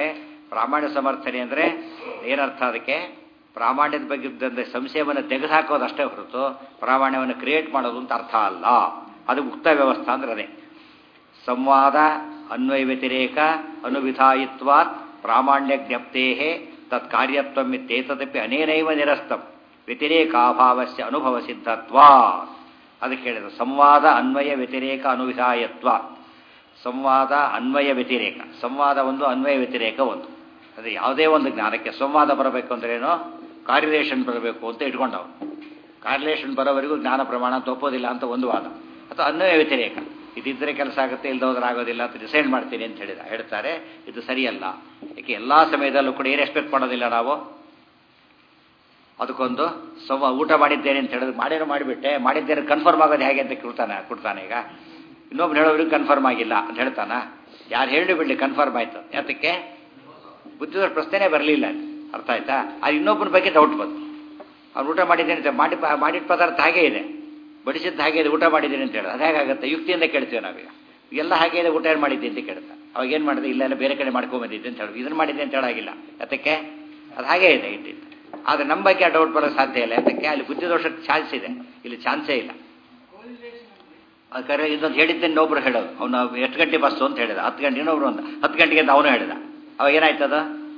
A: ಪ್ರಾಮಾಣ್ಯ ಸಮರ್ಥನೆ ಅಂದರೆ ಏನರ್ಥ ಅದಕ್ಕೆ ಪ್ರಾಮಾಣ್ಯದ ಬಗ್ಗೆ ಇದ್ದಂತೆ ಸಂಶಯವನ್ನು ತೆಗೆದುಹಾಕೋದು ಅಷ್ಟೇ ಹೊರತು ಪ್ರಾಮಾಣ್ಯವನ್ನು ಕ್ರಿಯೇಟ್ ಮಾಡೋದು ಅಂತ ಅರ್ಥ ಅಲ್ಲ ಅದು ಮುಕ್ತ ವ್ಯವಸ್ಥಾ ಅಂದ್ರೆ ಅದೇ ಸಂವಾದ ಅನ್ವಯ ವ್ಯತಿರೇಕ ಅನುವಿಧಾಯಿತ್ವಾತ್ ಪ್ರಾಮಾಣ್ಯ ಜ್ಞಪ್ತೇ ತತ್ ಕಾರ್ಯತ್ವಮಿತ್ತೇತದಪಿ ಅನೇನೈವ ನಿರಸ್ತಂ ವ್ಯತಿರೇಕಾಭಾವಸ್ಯ ಅನುಭವ ಸಿದ್ಧತ್ವಾ ಅದಕ್ಕೆ ಹೇಳಿದ್ರು ಸಂವಾದ ಅನ್ವಯ ವ್ಯತಿರೇಕ ಅನುವಿಧಾಯತ್ವ ಸಂವಾದ ಅನ್ವಯ ವ್ಯತಿರೇಕ ಸಂವಾದ ಒಂದು ಅನ್ವಯ ವ್ಯತಿರೇಕ ಒಂದು ಅದೇ ಯಾವುದೇ ಒಂದು ಜ್ಞಾನಕ್ಕೆ ಸಂವಾದ ಬರಬೇಕು ಅಂದ್ರೇನು ಕಾರ್ಯಲೇಷನ್ ಬರಬೇಕು ಅಂತ ಇಟ್ಕೊಂಡವು ಕಾರ್ಯಲೇಷನ್ ಬರೋವರೆಗೂ ಜ್ಞಾನ ಪ್ರಮಾಣ ತಪ್ಪೋದಿಲ್ಲ ಅಂತ ಒಂದು ವಾದ ಅಥವಾ ಅನ್ವಯ ವ್ಯತಿರೇಕ ಇದಿದ್ರೆ ಕೆಲಸ ಆಗುತ್ತೆ ಇಲ್ದೋದ್ರೆ ಆಗೋದಿಲ್ಲ ಅಂತ ಡಿಸೈಡ್ ಮಾಡ್ತೀನಿ ಅಂತ ಹೇಳಿದ ಹೇಳ್ತಾರೆ ಇದು ಸರಿಯಲ್ಲ ಏಕೆ ಎಲ್ಲ ಸಮಯದಲ್ಲೂ ಕೂಡ ಏನು ಎಕ್ಸ್ಪೆಕ್ಟ್ ಮಾಡೋದಿಲ್ಲ ನಾವು ಅದಕ್ಕೊಂದು ಸಮ ಊಟ ಮಾಡಿದ್ದೇನೆ ಅಂತ ಹೇಳಿದ್ರೆ ಮಾಡೇನೋ ಮಾಡಿಬಿಟ್ಟೆ ಮಾಡಿದ್ದೇನೆ ಕನ್ಫರ್ಮ್ ಆಗೋದು ಹೇಗೆ ಅಂತ ಕೊಡ್ತಾನೆ ಕೊಡ್ತಾನೆ ಈಗ ಇನ್ನೊಬ್ರು ಹೇಳೋರಿಗೆ ಕನ್ಫರ್ಮ್ ಆಗಿಲ್ಲ ಅಂತ ಹೇಳ್ತಾನ ಯಾರು ಹೇಳಿ ಬಿಡಲಿ ಕನ್ಫರ್ಮ್ ಆಯ್ತು ಯಾತಕ್ಕೆ ಬುದ್ಧಿದವ್ರ ಪ್ರಶ್ನೆನೇ ಬರಲಿಲ್ಲ ಅರ್ಥ ಆಯ್ತಾ ಅದು ಇನ್ನೊಬ್ಬನ ಬಗ್ಗೆ ಡೌಟ್ ಬಂತು ಅವ್ರು ಊಟ ಮಾಡಿದ್ದೇನೆ ಅಂತ ಮಾಡಿ ಮಾಡಿದ ಪದಾರ್ಥ ಹಾಗೇ ಇದೆ ಬಡಿಸಿದ್ದು ಹಾಗೆ ಇದೆ ಊಟ ಮಾಡಿದ್ದೀನಿ ಅಂತ ಹೇಳೋದು ಅದು ಹೇಗಾಗುತ್ತೆ ಯುಕ್ತಿಯಿಂದ ಕೇಳ್ತೀವಿ ನಾವೀಗ ಎಲ್ಲ ಹಾಗೆ ಇದೆ ಊಟ ಏನು ಮಾಡಿದ್ದೆ ಅಂತ ಕೇಳ್ತಾ ಅವಾಗ ಏನು ಮಾಡಿದೆ ಇಲ್ಲ ಎಲ್ಲ ಬೇರೆ ಕಡೆ ಮಾಡ್ಕೊಂಬಂದಿದ್ದೆ ಅಂತ ಹೇಳೋದು ಇದನ್ನು ಮಾಡಿದ್ದೆ ಅಂತ ಹೇಳಾಗಿಲ್ಲ ಯಾತಕ್ಕೆ ಅದು ಹಾಗೇ ಇದೆ ಇಟ್ಟಿದ್ದು ಆದರೆ ನಮ್ಮ ಬಗ್ಗೆ ಆ ಡೌಟ್ ಬರೋಕ್ಕೆ ಸಾಧ್ಯ ಇಲ್ಲ ಯಾತಕ್ಕೆ ಅಲ್ಲಿ ಬುದ್ಧಿದೋಷಕ್ಕೆ ಚಾನ್ಸ್ ಇದೆ ಇಲ್ಲಿ ಚಾನ್ಸೇ ಇಲ್ಲ ಅದು ಕರೆ ಇದೊಂದು ಹೇಳಿದ್ದೆ ಇನ್ನೊಬ್ರು ಹೇಳೋದು ಅವನು ಎಷ್ಟು ಗಂಟೆ ಬಸ್ಸು ಅಂತ ಹೇಳಿದ ಹತ್ತು ಗಂಟೆ ಇನ್ನೊಬ್ರು ಒಂದು ಹತ್ತು ಗಂಟೆಗೆ ಅಂತ ಅವನು ಹೇಳಿದ ಅವಾಗ ಏನಾಯ್ತದ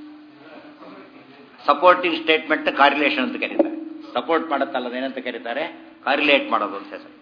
A: ಸಪೋರ್ಟಿಂಗ್ ಸ್ಟೇಟ್ಮೆಂಟ್ ಕಾರ್ಯುಲೇಷನ್ ಅಂತ ಕರೀತಾರೆ ಸಪೋರ್ಟ್ ಮಾಡುತ್ತಲ್ಲ ಏನಂತ ಕರೀತಾರೆ ಕಾರ್ಯುಲೇಟ್ ಮಾಡೋದು ಅಂತ ಹೆಸರು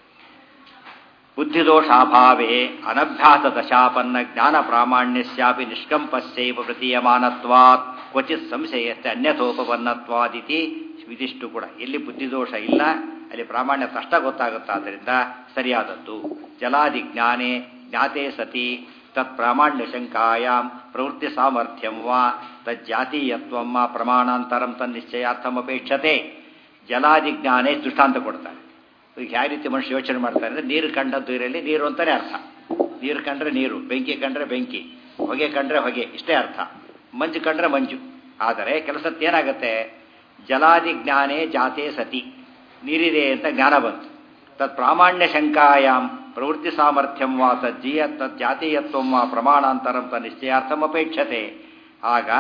A: ಬುದ್ಧಿದೋಷಾಭಾವೇ ಅನಭ್ಯಾಸ ದಶಾಪನ್ನ ಜ್ಞಾನ ಪ್ರಾಮಾಣ್ಯಸ್ಯಾಪಿ ನಿಷ್ಕಂಪಸ್ಯೈವ ಪ್ರತೀಯಮಾನತ್ವಾತ್ ಕ್ವಚಿತ್ ಸಂಶಯಸ್ಯ ಅನ್ಯಥೋಪನ್ನತ್ವಾದಿತಿ ಇದಿಷ್ಟು ಕೂಡ ಎಲ್ಲಿ ಬುದ್ಧಿದೋಷ ಇಲ್ಲ ಅಲ್ಲಿ ಪ್ರಾಮಾಣ್ಯ ಕಷ್ಟ ಗೊತ್ತಾಗುತ್ತಾದ್ದರಿಂದ ಸರಿಯಾದದ್ದು ಜಲಾದಿ ಜ್ಞಾನೇ ಜ್ಞಾತೆ ಸತಿ ತತ್ ಪ್ರಾಮಾಣ್ಯ ಶಂಕಾಯಾಂ ಪ್ರವೃತ್ತಿ ಸಾಮರ್ಥ್ಯಂ ವಾ ತಜ್ಜಾತೀಯತ್ವಂ ವಾ ಪ್ರಮಾಣಾಂತರಂ ತನ್ನಿಶ್ಚಯಾರ್ಥಮಪೇಕ್ಷತೆ ಜಲಾದಿ ಜ್ಞಾನೇ ದೃಷ್ಟಾಂತ ಕೊಡ್ತಾರೆ ಈಗ ಯಾವ ರೀತಿ ಮನುಷ್ಯ ಯೋಚನೆ ಮಾಡ್ತಾರೆ ಅಂದರೆ ನೀರು ಕಂಡದ್ದು ಇರಲಿ ನೀರು ಅಂತಾನೆ ಅರ್ಥ ನೀರು ಕಂಡ್ರೆ ನೀರು ಬೆಂಕಿ ಕಂಡ್ರೆ ಬೆಂಕಿ ಹೊಗೆ ಕಂಡ್ರೆ ಹೊಗೆ ಇಷ್ಟೇ ಅರ್ಥ ಮಂಜು ಕಂಡ್ರೆ ಮಂಜು ಆದರೆ ಕೆಲಸಕ್ಕೆ ಏನಾಗುತ್ತೆ ಜಲಾದಿ ಜ್ಞಾನೇ ಜಾತೆ ಸತಿ ನೀರಿದೆ ಅಂತ ಜ್ಞಾನ ಬಂತು ತತ್ ಪ್ರಾಮಾಣ್ಯ ಶಂಕಾಯಾಮ್ ಪ್ರವೃತ್ತಿ ಸಾಮರ್ಥ್ಯಂ ವಾ ತಜ್ಜೀಯ ತತ್ ಜಾತೀಯತ್ವಂ ವಾ ಪ್ರಮಾಣಾಂತರಂ ತ ನಿಶ್ಚಯಾರ್ಥಂ ಅಪೇಕ್ಷತೆ ಆಗ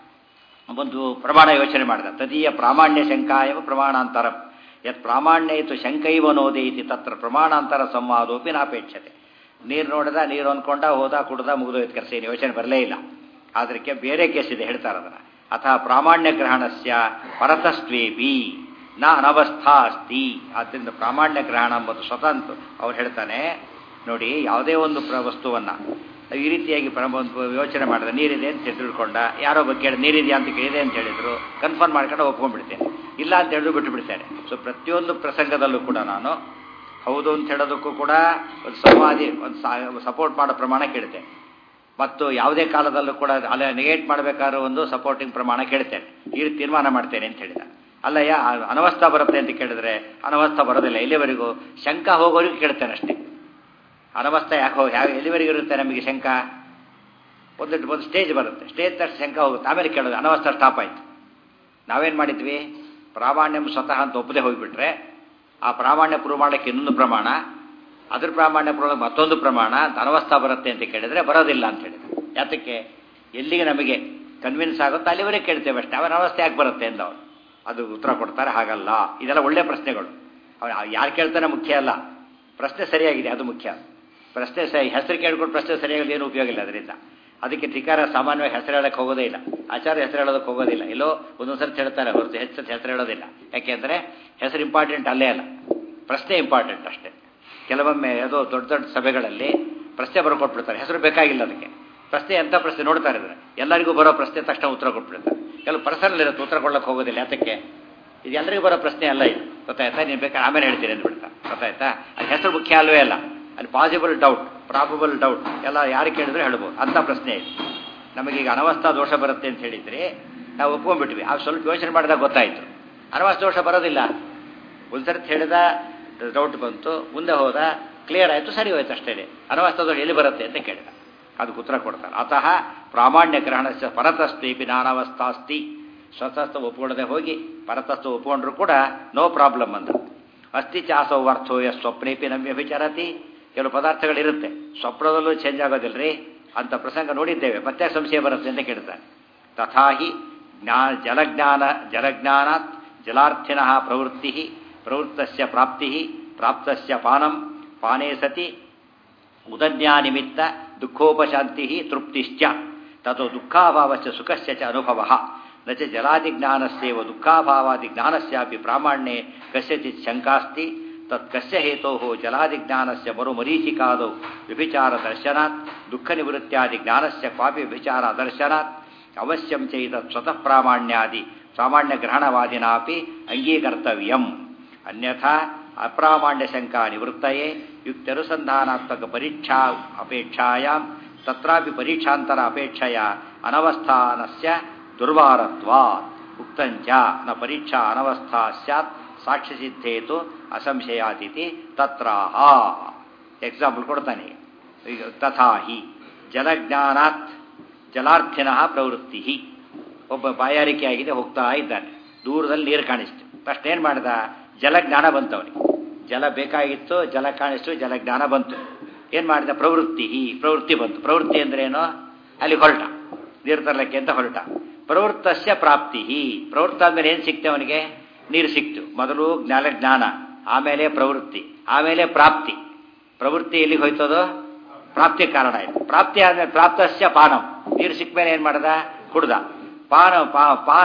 A: ಒಂದು ಪ್ರಮಾಣ ಯೋಚನೆ ಮಾಡಿದ ತದೀಯ ಪ್ರಾಮಾಣ್ಯ ಶಂಕಾಯವ ಪ್ರಮಾಣಾಂತರಂ ಯತ್ ಪ್ರಾಮಾಣ್ಯ ಇತ್ತು ಶಂಕೈವ ನೋದೆ ಇತಿ ತತ್ರ ಪ್ರಮಾಣಾಂತರ ಸಂವಾದೋಪಿ ನಾಪೇಕ್ಷತೆ ನೀರು ನೋಡಿದ ನೀರು ಅಂದ್ಕೊಂಡ ಹೋದ ಕುಡ್ದ ಮುಗಿದೋಯ್ತು ಕೆಲಸ ಏನು ಯೋಚನೆ ಬರಲೇ ಇಲ್ಲ ಅದಕ್ಕೆ ಬೇರೆ ಕೇಸ್ ಇದೆ ಹೇಳ್ತಾರೆ ಅದನ್ನು ಅಥವಾ ಪ್ರಾಮಾಣ್ಯ ಗ್ರಹಣಸ್ಯ ಪರತಸ್ತ್ವೇಪಿ ನ ಅನವಸ್ಥಾ ಅಸ್ತಿ ಆದ್ದರಿಂದ ಪ್ರಾಮಾಣ್ಯ ಗ್ರಹಣ ಎಂಬುದು ಸ್ವತಂತ್ರ ಅವ್ರು ಹೇಳ್ತಾನೆ ನೋಡಿ ಯಾವುದೇ ಒಂದು ಪ್ರ ವಸ್ತುವನ್ನು ಈ ರೀತಿಯಾಗಿ ಪ್ರ ಒಂದು ಯೋಚನೆ ಮಾಡಿದ್ರೆ ನೀರಿದೆ ಅಂತ ತಿಳ್ಕೊಂಡ ಯಾರೋ ಬಗ್ಗೆ ಕೇಳಿ ನೀರಿದೆಯಾ ಅಂತ ಕೇಳಿದೆ ಅಂತ ಹೇಳಿದ್ರು ಕನ್ಫರ್ಮ್ ಮಾಡ್ಕೊಂಡು ಒಪ್ಕೊಂಡ್ಬಿಡ್ತೇನೆ ಇಲ್ಲ ಅಂತ ಹೇಳಿದ್ರು ಬಿಟ್ಟು ಬಿಡ್ತೇನೆ ಸೊ ಪ್ರತಿಯೊಂದು ಪ್ರಸಂಗದಲ್ಲೂ ಕೂಡ ನಾನು ಹೌದು ಅಂತ ಹೇಳೋದಕ್ಕೂ ಕೂಡ ಒಂದು ಸಂವಾದಿ ಒಂದು ಸಪೋರ್ಟ್ ಮಾಡೋ ಪ್ರಮಾಣ ಕೇಳ್ತೇನೆ ಮತ್ತು ಯಾವುದೇ ಕಾಲದಲ್ಲೂ ಕೂಡ ಅಲ್ಲ ನೆಗೇಟ್ ಮಾಡಬೇಕಾದ್ರೂ ಒಂದು ಸಪೋರ್ಟಿಂಗ್ ಪ್ರಮಾಣ ಕೇಳ್ತೇನೆ ಈ ರೀತಿ ತೀರ್ಮಾನ ಮಾಡ್ತೇನೆ ಅಂತ ಹೇಳಿದ ಅಲ್ಲಯ್ಯ ಅನವಸ್ಥಾ ಬರುತ್ತೆ ಅಂತ ಕೇಳಿದ್ರೆ ಅನವಸ್ಥಾ ಬರೋದಿಲ್ಲ ಇಲ್ಲಿವರೆಗೂ ಶಂಕ ಹೋಗೋರಿಗೂ ಕೇಳ್ತೇನೆ ಅಷ್ಟೇ ಅನವಸ್ಥಾ ಯಾಕೆ ಹೋಗಿ ಯಾವ ಎಲ್ಲಿವರೆಗೂ ಇರುತ್ತೆ ನಮಗೆ ಶಂಕ ಒಂದು ಒಂದು ಸ್ಟೇಜ್ ಬರುತ್ತೆ ಸ್ಟೇಜ್ ತಕ್ಷಣ ಶಂಕ ಹೋಗುತ್ತೆ ಆಮೇಲೆ ಕೇಳೋದು ಅನವಸ್ಥಾ ಸ್ಟಾಪ್ ಆಯಿತು ನಾವೇನು ಮಾಡಿದ್ವಿ ಪ್ರಾಮಾಣ್ಯಂ ಸ್ವತಃ ಅಂತ ಒಪ್ಪದೆ ಹೋಗಿಬಿಟ್ರೆ ಆ ಪ್ರಾಮಾಣ್ಯ ಪ್ರೂವ್ ಮಾಡೋಕ್ಕೆ ಇನ್ನೊಂದು ಪ್ರಮಾಣ ಅದ್ರ ಪ್ರಾಮಾಣ್ಯ ಪ್ರೂವ್ ಮತ್ತೊಂದು ಪ್ರಮಾಣ ಅಂತ ಅನವಸ್ಥಾ ಬರುತ್ತೆ ಅಂತ ಕೇಳಿದ್ರೆ ಬರೋದಿಲ್ಲ ಅಂತ ಹೇಳಿದ್ರು ಯಾತಕ್ಕೆ ಎಲ್ಲಿಗೆ ನಮಗೆ ಕನ್ವಿನ್ಸ್ ಆಗುತ್ತೋ ಅಲ್ಲಿವರೆಗೆ ಕೇಳ್ತೇವೆ ಅಷ್ಟೇ ಅವನ ಅವಸ್ಥೆ ಯಾಕೆ ಬರುತ್ತೆ ಅಂತ ಅವರು ಅದು ಉತ್ತರ ಕೊಡ್ತಾರೆ ಹಾಗಲ್ಲ ಇದೆಲ್ಲ ಒಳ್ಳೆ ಪ್ರಶ್ನೆಗಳು ಅವನು ಯಾರು ಕೇಳ್ತಾನೆ ಮುಖ್ಯ ಅಲ್ಲ ಪ್ರಶ್ನೆ ಸರಿಯಾಗಿದೆ ಅದು ಮುಖ್ಯ ಪ್ರಶ್ನೆ ಸರಿ ಹೆಸರು ಕೇಳ್ಕೊಂಡು ಪ್ರಶ್ನೆ ಸರಿಯಾಗಿ ಏನು ಉಪಯೋಗ ಇಲ್ಲ ಅದರಿಂದ ಅದಕ್ಕೆ ಧಿಕಾರ ಸಾಮಾನ್ಯವಾಗಿ ಹೆಸರು ಹೇಳಕ್ಕೆ ಹೋಗೋದೇ ಇಲ್ಲ ಆಚಾರ್ಯ ಹೆಸರು ಹೇಳೋದಕ್ಕೆ ಹೋಗೋದಿಲ್ಲ ಎಲ್ಲೋ ಒಂದೊಂದ್ಸರಿ ಹೇಳ್ತಾರೆ ಹೊರತು ಹೆಚ್ಚು ಹೆಸರು ಹೇಳೋದಿಲ್ಲ ಯಾಕೆಂದರೆ ಹೆಸರು ಇಂಪಾರ್ಟೆಂಟ್ ಅಲ್ಲೇ ಅಲ್ಲ ಪ್ರಶ್ನೆ ಇಂಪಾರ್ಟೆಂಟ್ ಅಷ್ಟೇ ಕೆಲವೊಮ್ಮೆ ಯಾವುದೋ ದೊಡ್ಡ ದೊಡ್ಡ ಸಭೆಗಳಲ್ಲಿ ಪ್ರಶ್ನೆ ಬರ್ಕೊಟ್ಬಿಡ್ತಾರೆ ಹೆಸರು ಬೇಕಾಗಿಲ್ಲ ಅದಕ್ಕೆ ಪ್ರಶ್ನೆ ಎಂಥ ಪ್ರಶ್ನೆ ನೋಡ್ತಾ ಇದ್ದಾರೆ ಎಲ್ಲರಿಗೂ ಬರೋ ಪ್ರಶ್ನೆ ತಕ್ಷಣ ಉತ್ತರ ಕೊಟ್ಬಿಡ್ತಾರೆ ಕೆಲವು ಪರ್ಸನಲ್ ಇರುತ್ತೆ ಉತ್ತರ ಕೊಡೋಕ್ಕೆ ಹೋಗೋದಿಲ್ಲ ಯಾತಕ್ಕೆ ಇದು ಎಲ್ಲರಿಗೂ ಬರೋ ಪ್ರಶ್ನೆ ಅಲ್ಲ ಇದು ಗೊತ್ತಾಯ್ತಾ ನೀವು ಬೇಕಾದ್ರೆ ಆಮೇಲೆ ಹೇಳ್ತೀನಿ ಅಂದ್ಬಿಡ್ತಾ ಗೊತ್ತಾಯ್ತಾ ಅದು ಹೆಸರು ಮುಖ್ಯ ಅಲ್ವೇ ಅಲ್ಲ ಅಲ್ಲಿ ಪಾಸಿಬಲ್ ಡೌಟ್ ಪ್ರಾಬಬಲ್ ಡೌಟ್ ಎಲ್ಲ ಯಾರು ಕೇಳಿದ್ರೆ ಹೇಳ್ಬೋದು ಅಂಥ ಪ್ರಶ್ನೆ ಇದೆ ನಮಗೀಗ ಅನವಸ್ಥಾ ದೋಷ ಬರುತ್ತೆ ಅಂತ ಹೇಳಿದ್ರೆ ನಾವು ಒಪ್ಕೊಂಡ್ಬಿಟ್ವಿ ಆ ಸ್ವಲ್ಪ ಯೋಚನೆ ಮಾಡಿದಾಗ ಗೊತ್ತಾಯಿತು ಅನವಸ್ಥಾ ದೋಷ ಬರೋದಿಲ್ಲ ಒಂದ್ಸರ್ತಿ ಹೇಳಿದ ಡೌಟ್ ಬಂತು ಮುಂದೆ ಹೋದ ಕ್ಲಿಯರ್ ಆಯಿತು ಸರಿ ಹೋಯ್ತು ಅಷ್ಟೇ ಅನವಸ್ಥಾ ದೋಷ ಎಲ್ಲಿ ಬರುತ್ತೆ ಅಂತ ಕೇಳಿದ ಅದಕ್ಕೆ ಉತ್ತರ ಕೊಡ್ತಾರೆ ಅತಃ ಪ್ರಾಮಾಣ್ಯ ಗ್ರಹಣಸ್ಯ ಪರತಸ್ತೀಪಿ ನಾನವಸ್ಥಾಸ್ತಿ ಸ್ವತಸ್ಥ ಒಪ್ಕೊಳ್ಳದೆ ಹೋಗಿ ಪರತಸ್ಥ ಒಪ್ಕೊಂಡ್ರು ಕೂಡ ನೋ ಪ್ರಾಬ್ಲಮ್ ಅಂತ ಅಸ್ತಿ ಚಾಸೋ ಅರ್ಥೋಯ ಸ್ವಪ್ನೇಪಿ ನಮ್ಯ ವಿಚಾರತಿ ಕೆಲವು ಪದಾರ್ಥಗಳಿರುತ್ತೆ ಸ್ವಪ್ನದಲ್ಲೂ ಚೇಂಜ್ ಆಗೋದಿಲ್ಲ ರೀ ಅಂತ ಪ್ರಸಂಗ ನೋಡಿದ್ದೇವೆ ಮತ್ತೆ ಸಂಶಯ ಬರುತ್ತೆ ಅಂತ ಕೇಳ್ತಾರೆ ತಥಾ ಹಿ ಜ್ಞಾ ಜಲಜ್ಞಾನ ಜಲಜ್ಞಾನಾತ್ ಜಲಾರ್ಥಿನಃ ಪ್ರವೃತ್ತಿ ಪ್ರವೃತ್ತಸ್ಯ ಪ್ರಾಪ್ತಿ ಪ್ರಾಪ್ತಸ್ಯ ಪಾನಂ ಪಾನೇ ಸತಿ ಉದನ್ಯಾನಿಮಿತ್ತ ದುಃಖೋಪಶಾಂತಿ ತೃಪ್ತಿಶ್ಚ ತतो ದುಃಖಾಭಾವಸ್ಯ ಸುಖಸ್ಯ ಚ ಅನುಭವಃ ನ ಚ ಜಲಾದಿಜ್ಞಾನಸ್ಯೇವ ದುಃಖಾಭಾವಾದಿಜ್ಞಾನಸ್ಯಾಪಿ ಪ್ರಾಮಾಣ್ಯೆ ಕಸ್ಯಚಿತ್ ಶಂಕಾಸ್ತಿ ತತ್ ಕಸ್ಯ ಹೇತೋಃ ಜಲಾದಿಜ್ಞಾನಸ್ಯ ಮರುಮರೀಚಿಕಾದೌ ವ್ಯಭಿಚಾರದರ್ಶನಾತ್ ದುಃಖನಿವೃತ್ತ್ಯಾದಿಜ್ಞಾನಸ್ಯ ಕ್ವಾಪಿ ವ್ಯಭಿಚಾರದರ್ಶನಾತ್ ಅವಶ್ಯಂ ಚೈತತ್ ಸ್ವತಃ ಪ್ರಾಮಾಣ್ಯಾದಿ ಪ್ರಾಮಾಣ್ಯಗ್ರಹಣವಾದಿನಾಪಿ ಅಂಗೀಕರ್ತವ್ಯಂ ಅನ್ಯಥಾ ಅಪ್ರಾಮಾಣ್ಯ ಶಂಕಾ ನಿವೃತ್ತಯೇ ಯುಕ್ತನುಸಂಧಾನಾತ್ಮಕ ಪರೀಕ್ಷಾ ಅಪೇಕ್ಷಾಯಾಂ ತತ್ರಾಪಿ ಪರೀಕ್ಷಾಂತರ ಅಪೇಕ್ಷೆಯ ಅನವಸ್ಥಾನಸ್ಯ ದುರ್ವಾರತ್ವಾತ್ ಉಕ್ತಂಚ ನ ಪರೀಕ್ಷಾ ಅನವಸ್ಥಾ ಸ್ಯಾತ್ ಸಾಕ್ಷ್ಯಸಿದ್ಧೇತು ಅಸಂಶಯಾತಿಥಿ ತತ್ರಾಹ ಎಕ್ಸಾಂಪಲ್ ಕೊಡ್ತಾನೆ ಈಗ ತಥಾ ಹಿ ಜಲಜ್ಞಾನಾತ್ ಜಲಾರ್ಥಿನಃ ಪ್ರವೃತ್ತಿ ಒಬ್ಬ ಬಾಯಾರಿಕೆ ಆಗಿದೆ ಹೋಗ್ತಾ ಇದ್ದಾನೆ ದೂರದಲ್ಲಿ ನೀರು ಕಾಣಿಸ್ತು ಫಸ್ಟ್ ಏನು ಮಾಡ್ದ ಜಲಜ್ಞಾನ ಬಂತು ಅವನಿಗೆ ಜಲ ಬೇಕಾಗಿತ್ತು ಜಲ ಕಾಣಿಸ್ತು ಜಲಜ್ಞಾನ ಬಂತು ಏನು ಮಾಡಿದ ಪ್ರವೃತ್ತಿ ಪ್ರವೃತ್ತಿ ಬಂತು ಪ್ರವೃತ್ತಿ ಅಂದ್ರೆ ಏನು ಅಲ್ಲಿ ಹೊರಟ ನೀರು ತರಲಿಕ್ಕೆ ಅಂತ ಹೊರಟ ಪ್ರವೃತ್ತಸ್ಯ ಪ್ರಾಪ್ತಿ ಪ್ರವೃತ್ತ ಆದ್ಮೇಲೆ ಏನು ಸಿಕ್ತೆ ಅವನಿಗೆ ನೀರು ಸಿಕ್ತು ಮೊದಲು ಜ್ಞಾನ ಜ್ಞಾನ ಆಮೇಲೆ ಪ್ರವೃತ್ತಿ ಆಮೇಲೆ ಪ್ರಾಪ್ತಿ ಪ್ರವೃತ್ತಿ ಎಲ್ಲಿಗೆ ಹೋಯ್ತದೋ ಪ್ರಾಪ್ತಿ ಕಾರಣ ಆಯ್ತು ಪ್ರಾಪ್ತಿ ಆದ್ಮೇಲೆ ಪ್ರಾಪ್ತಸ್ಯ ಪಾನಂ ನೀರು ಸಿಕ್ಕ ಮೇಲೆ ಏನು ಮಾಡ್ದ ಕುಡ್ದ ಪಾನ ಪಾ ಪಾ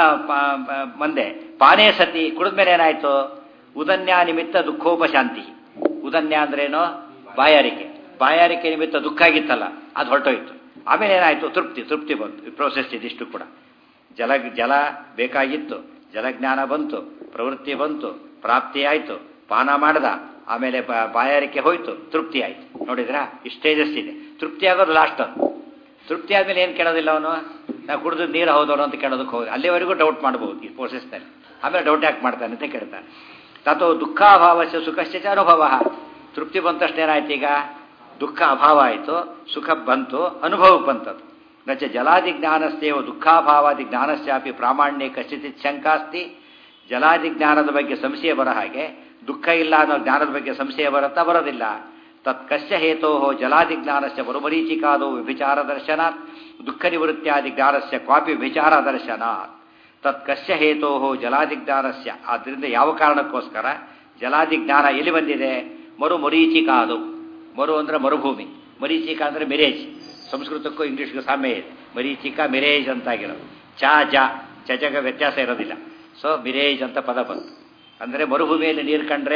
A: ಮಂದೆ ಪಾನೇ ಸತಿ ಕುಡಿದ್ಮೇಲೆ ಏನಾಯ್ತು ಉದನ್ಯ ನಿಮಿತ್ತ ದುಃಖೋಪಶಾಂತಿ ಉದನ್ಯ ಅಂದ್ರೇನು ಬಾಯಾರಿಕೆ ಬಾಯಾರಿಕೆ ನಿಮಿತ್ತ ದುಃಖ ಆಗಿತ್ತಲ್ಲ ಅದು ಹೊರಟೋಯ್ತು ಆಮೇಲೆ ಏನಾಯ್ತು ತೃಪ್ತಿ ತೃಪ್ತಿ ಬಂತು ಪ್ರೋಸೆಸ್ ಇದಿಷ್ಟು ಕೂಡ ಜಲ ಜಲ ಬೇಕಾಗಿತ್ತು ಜಲಜ್ಞಾನ ಬಂತು ಪ್ರವೃತ್ತಿ ಬಂತು ಪ್ರಾಪ್ತಿ ಆಯಿತು ಪಾನ ಮಾಡ್ದ ಆಮೇಲೆ ಬಾಯಾರಿಕೆ ಹೋಯ್ತು ತೃಪ್ತಿ ಆಯ್ತು ನೋಡಿದ್ರಾ ಇಷ್ಟು ಸ್ಟೇಜಸ್ ಇದೆ ತೃಪ್ತಿ ಆಗೋದು ಲಾಸ್ಟ್ ಅದು ತೃಪ್ತಿ ಆದ್ಮೇಲೆ ಏನು ಕೇಳೋದಿಲ್ಲ ಅವನು ನಾವು ಕುಡಿದು ನೀರು ಹೌದವನು ಅಂತ ಕೇಳೋದಕ್ಕೆ ಹೋಗಿ ಅಲ್ಲಿವರೆಗೂ ಡೌಟ್ ಮಾಡ್ಬೋದು ಈ ಪ್ರೋಸೆಸ್ನಲ್ಲಿ ಆಮೇಲೆ ಡೌಟ್ ಯಾಕೆ ಮಾಡ್ತಾನೆ ಅಂತ ಕೇಳ್ತಾನೆ ತಥೋ ದುಃಖಾಭಾವಸ್ಯ ಸುಖಸ್ಯ ಚ ಅನುಭವ ತೃಪ್ತಿ ಬಂತಷ್ಟು ಏನಾಯ್ತು ಈಗ ದುಃಖ ಅಭಾವ ಆಯಿತು ಸುಖ ಬಂತು ಅನುಭವಕ್ಕೆ ಬಂತದ್ದು ನಚ ಜಲಾದಿ ಜ್ಞಾನಸ್ಯೇವ ದುಃಖಾಭಾವಾದಿ ಜ್ಞಾನಸ್ಯಾಪಿ ಪ್ರಾಮಾಣ್ಯ ಕಶ್ಚಿತ್ ಶಂಕಾಸ್ತಿ ಜಲಾದಿ ಜ್ಞಾನದ ಬಗ್ಗೆ ಸಂಶಯ ಬರೋ ಹಾಗೆ ದುಃಖ ಇಲ್ಲ ಅನ್ನೋ ಜ್ಞಾನದ ಬಗ್ಗೆ ಸಂಶಯ ಬರುತ್ತಾ ಬರೋದಿಲ್ಲ ತತ್ ಕಸ್ಯ ಹೇತೋ ಜಲಾದಿ ಜ್ಞಾನಸ್ಯ ಮರುಮರೀಚಿಕಾದೋ ವ್ಯಭಿಚಾರ ದರ್ಶನಾತ್ ದುಃಖ ನಿವೃತ್ತಿಯಾದಿ ಜ್ಞಾನಸ್ಯ ಕ್ವಾಪಿ ವ್ಯಭಿಚಾರ ದರ್ಶನಾತ್ ತತ್ ಕಸ್ಯ ಹೇತೋ ಜಲಾದಿ ಜ್ಞಾನಸ್ಯ ಆದ್ದರಿಂದ ಯಾವ ಕಾರಣಕ್ಕೋಸ್ಕರ ಜಲಾದಿ ಜ್ಞಾನ ಎಲ್ಲಿ ಬಂದಿದೆ ಮರು ಮರೀಚಿಕಾದು ಮರು ಅಂದ್ರೆ ಮರುಭೂಮಿ ಮರೀಚಿಕ ಅಂದ್ರೆ ಮಿರೇಜ್ ಸಂಸ್ಕೃತಕ್ಕೂ ಇಂಗ್ಲೀಷ್ಗೂ ಸಾಮ್ಯ ಇದೆ ಮರೀಚಿಕ ಮಿರೇಜ್ ಅಂತಾಗಿರೋದು ಚ ಜ ಚಜಗ ವ್ಯತ್ಯಾಸ ಇರೋದಿಲ್ಲ ಸೊ ಮಿರೇಜ್ ಅಂತ ಪದ ಬಂತು ಅಂದರೆ ಮರುಭೂಮಿಯಲ್ಲಿ ನೀರು ಕಂಡ್ರೆ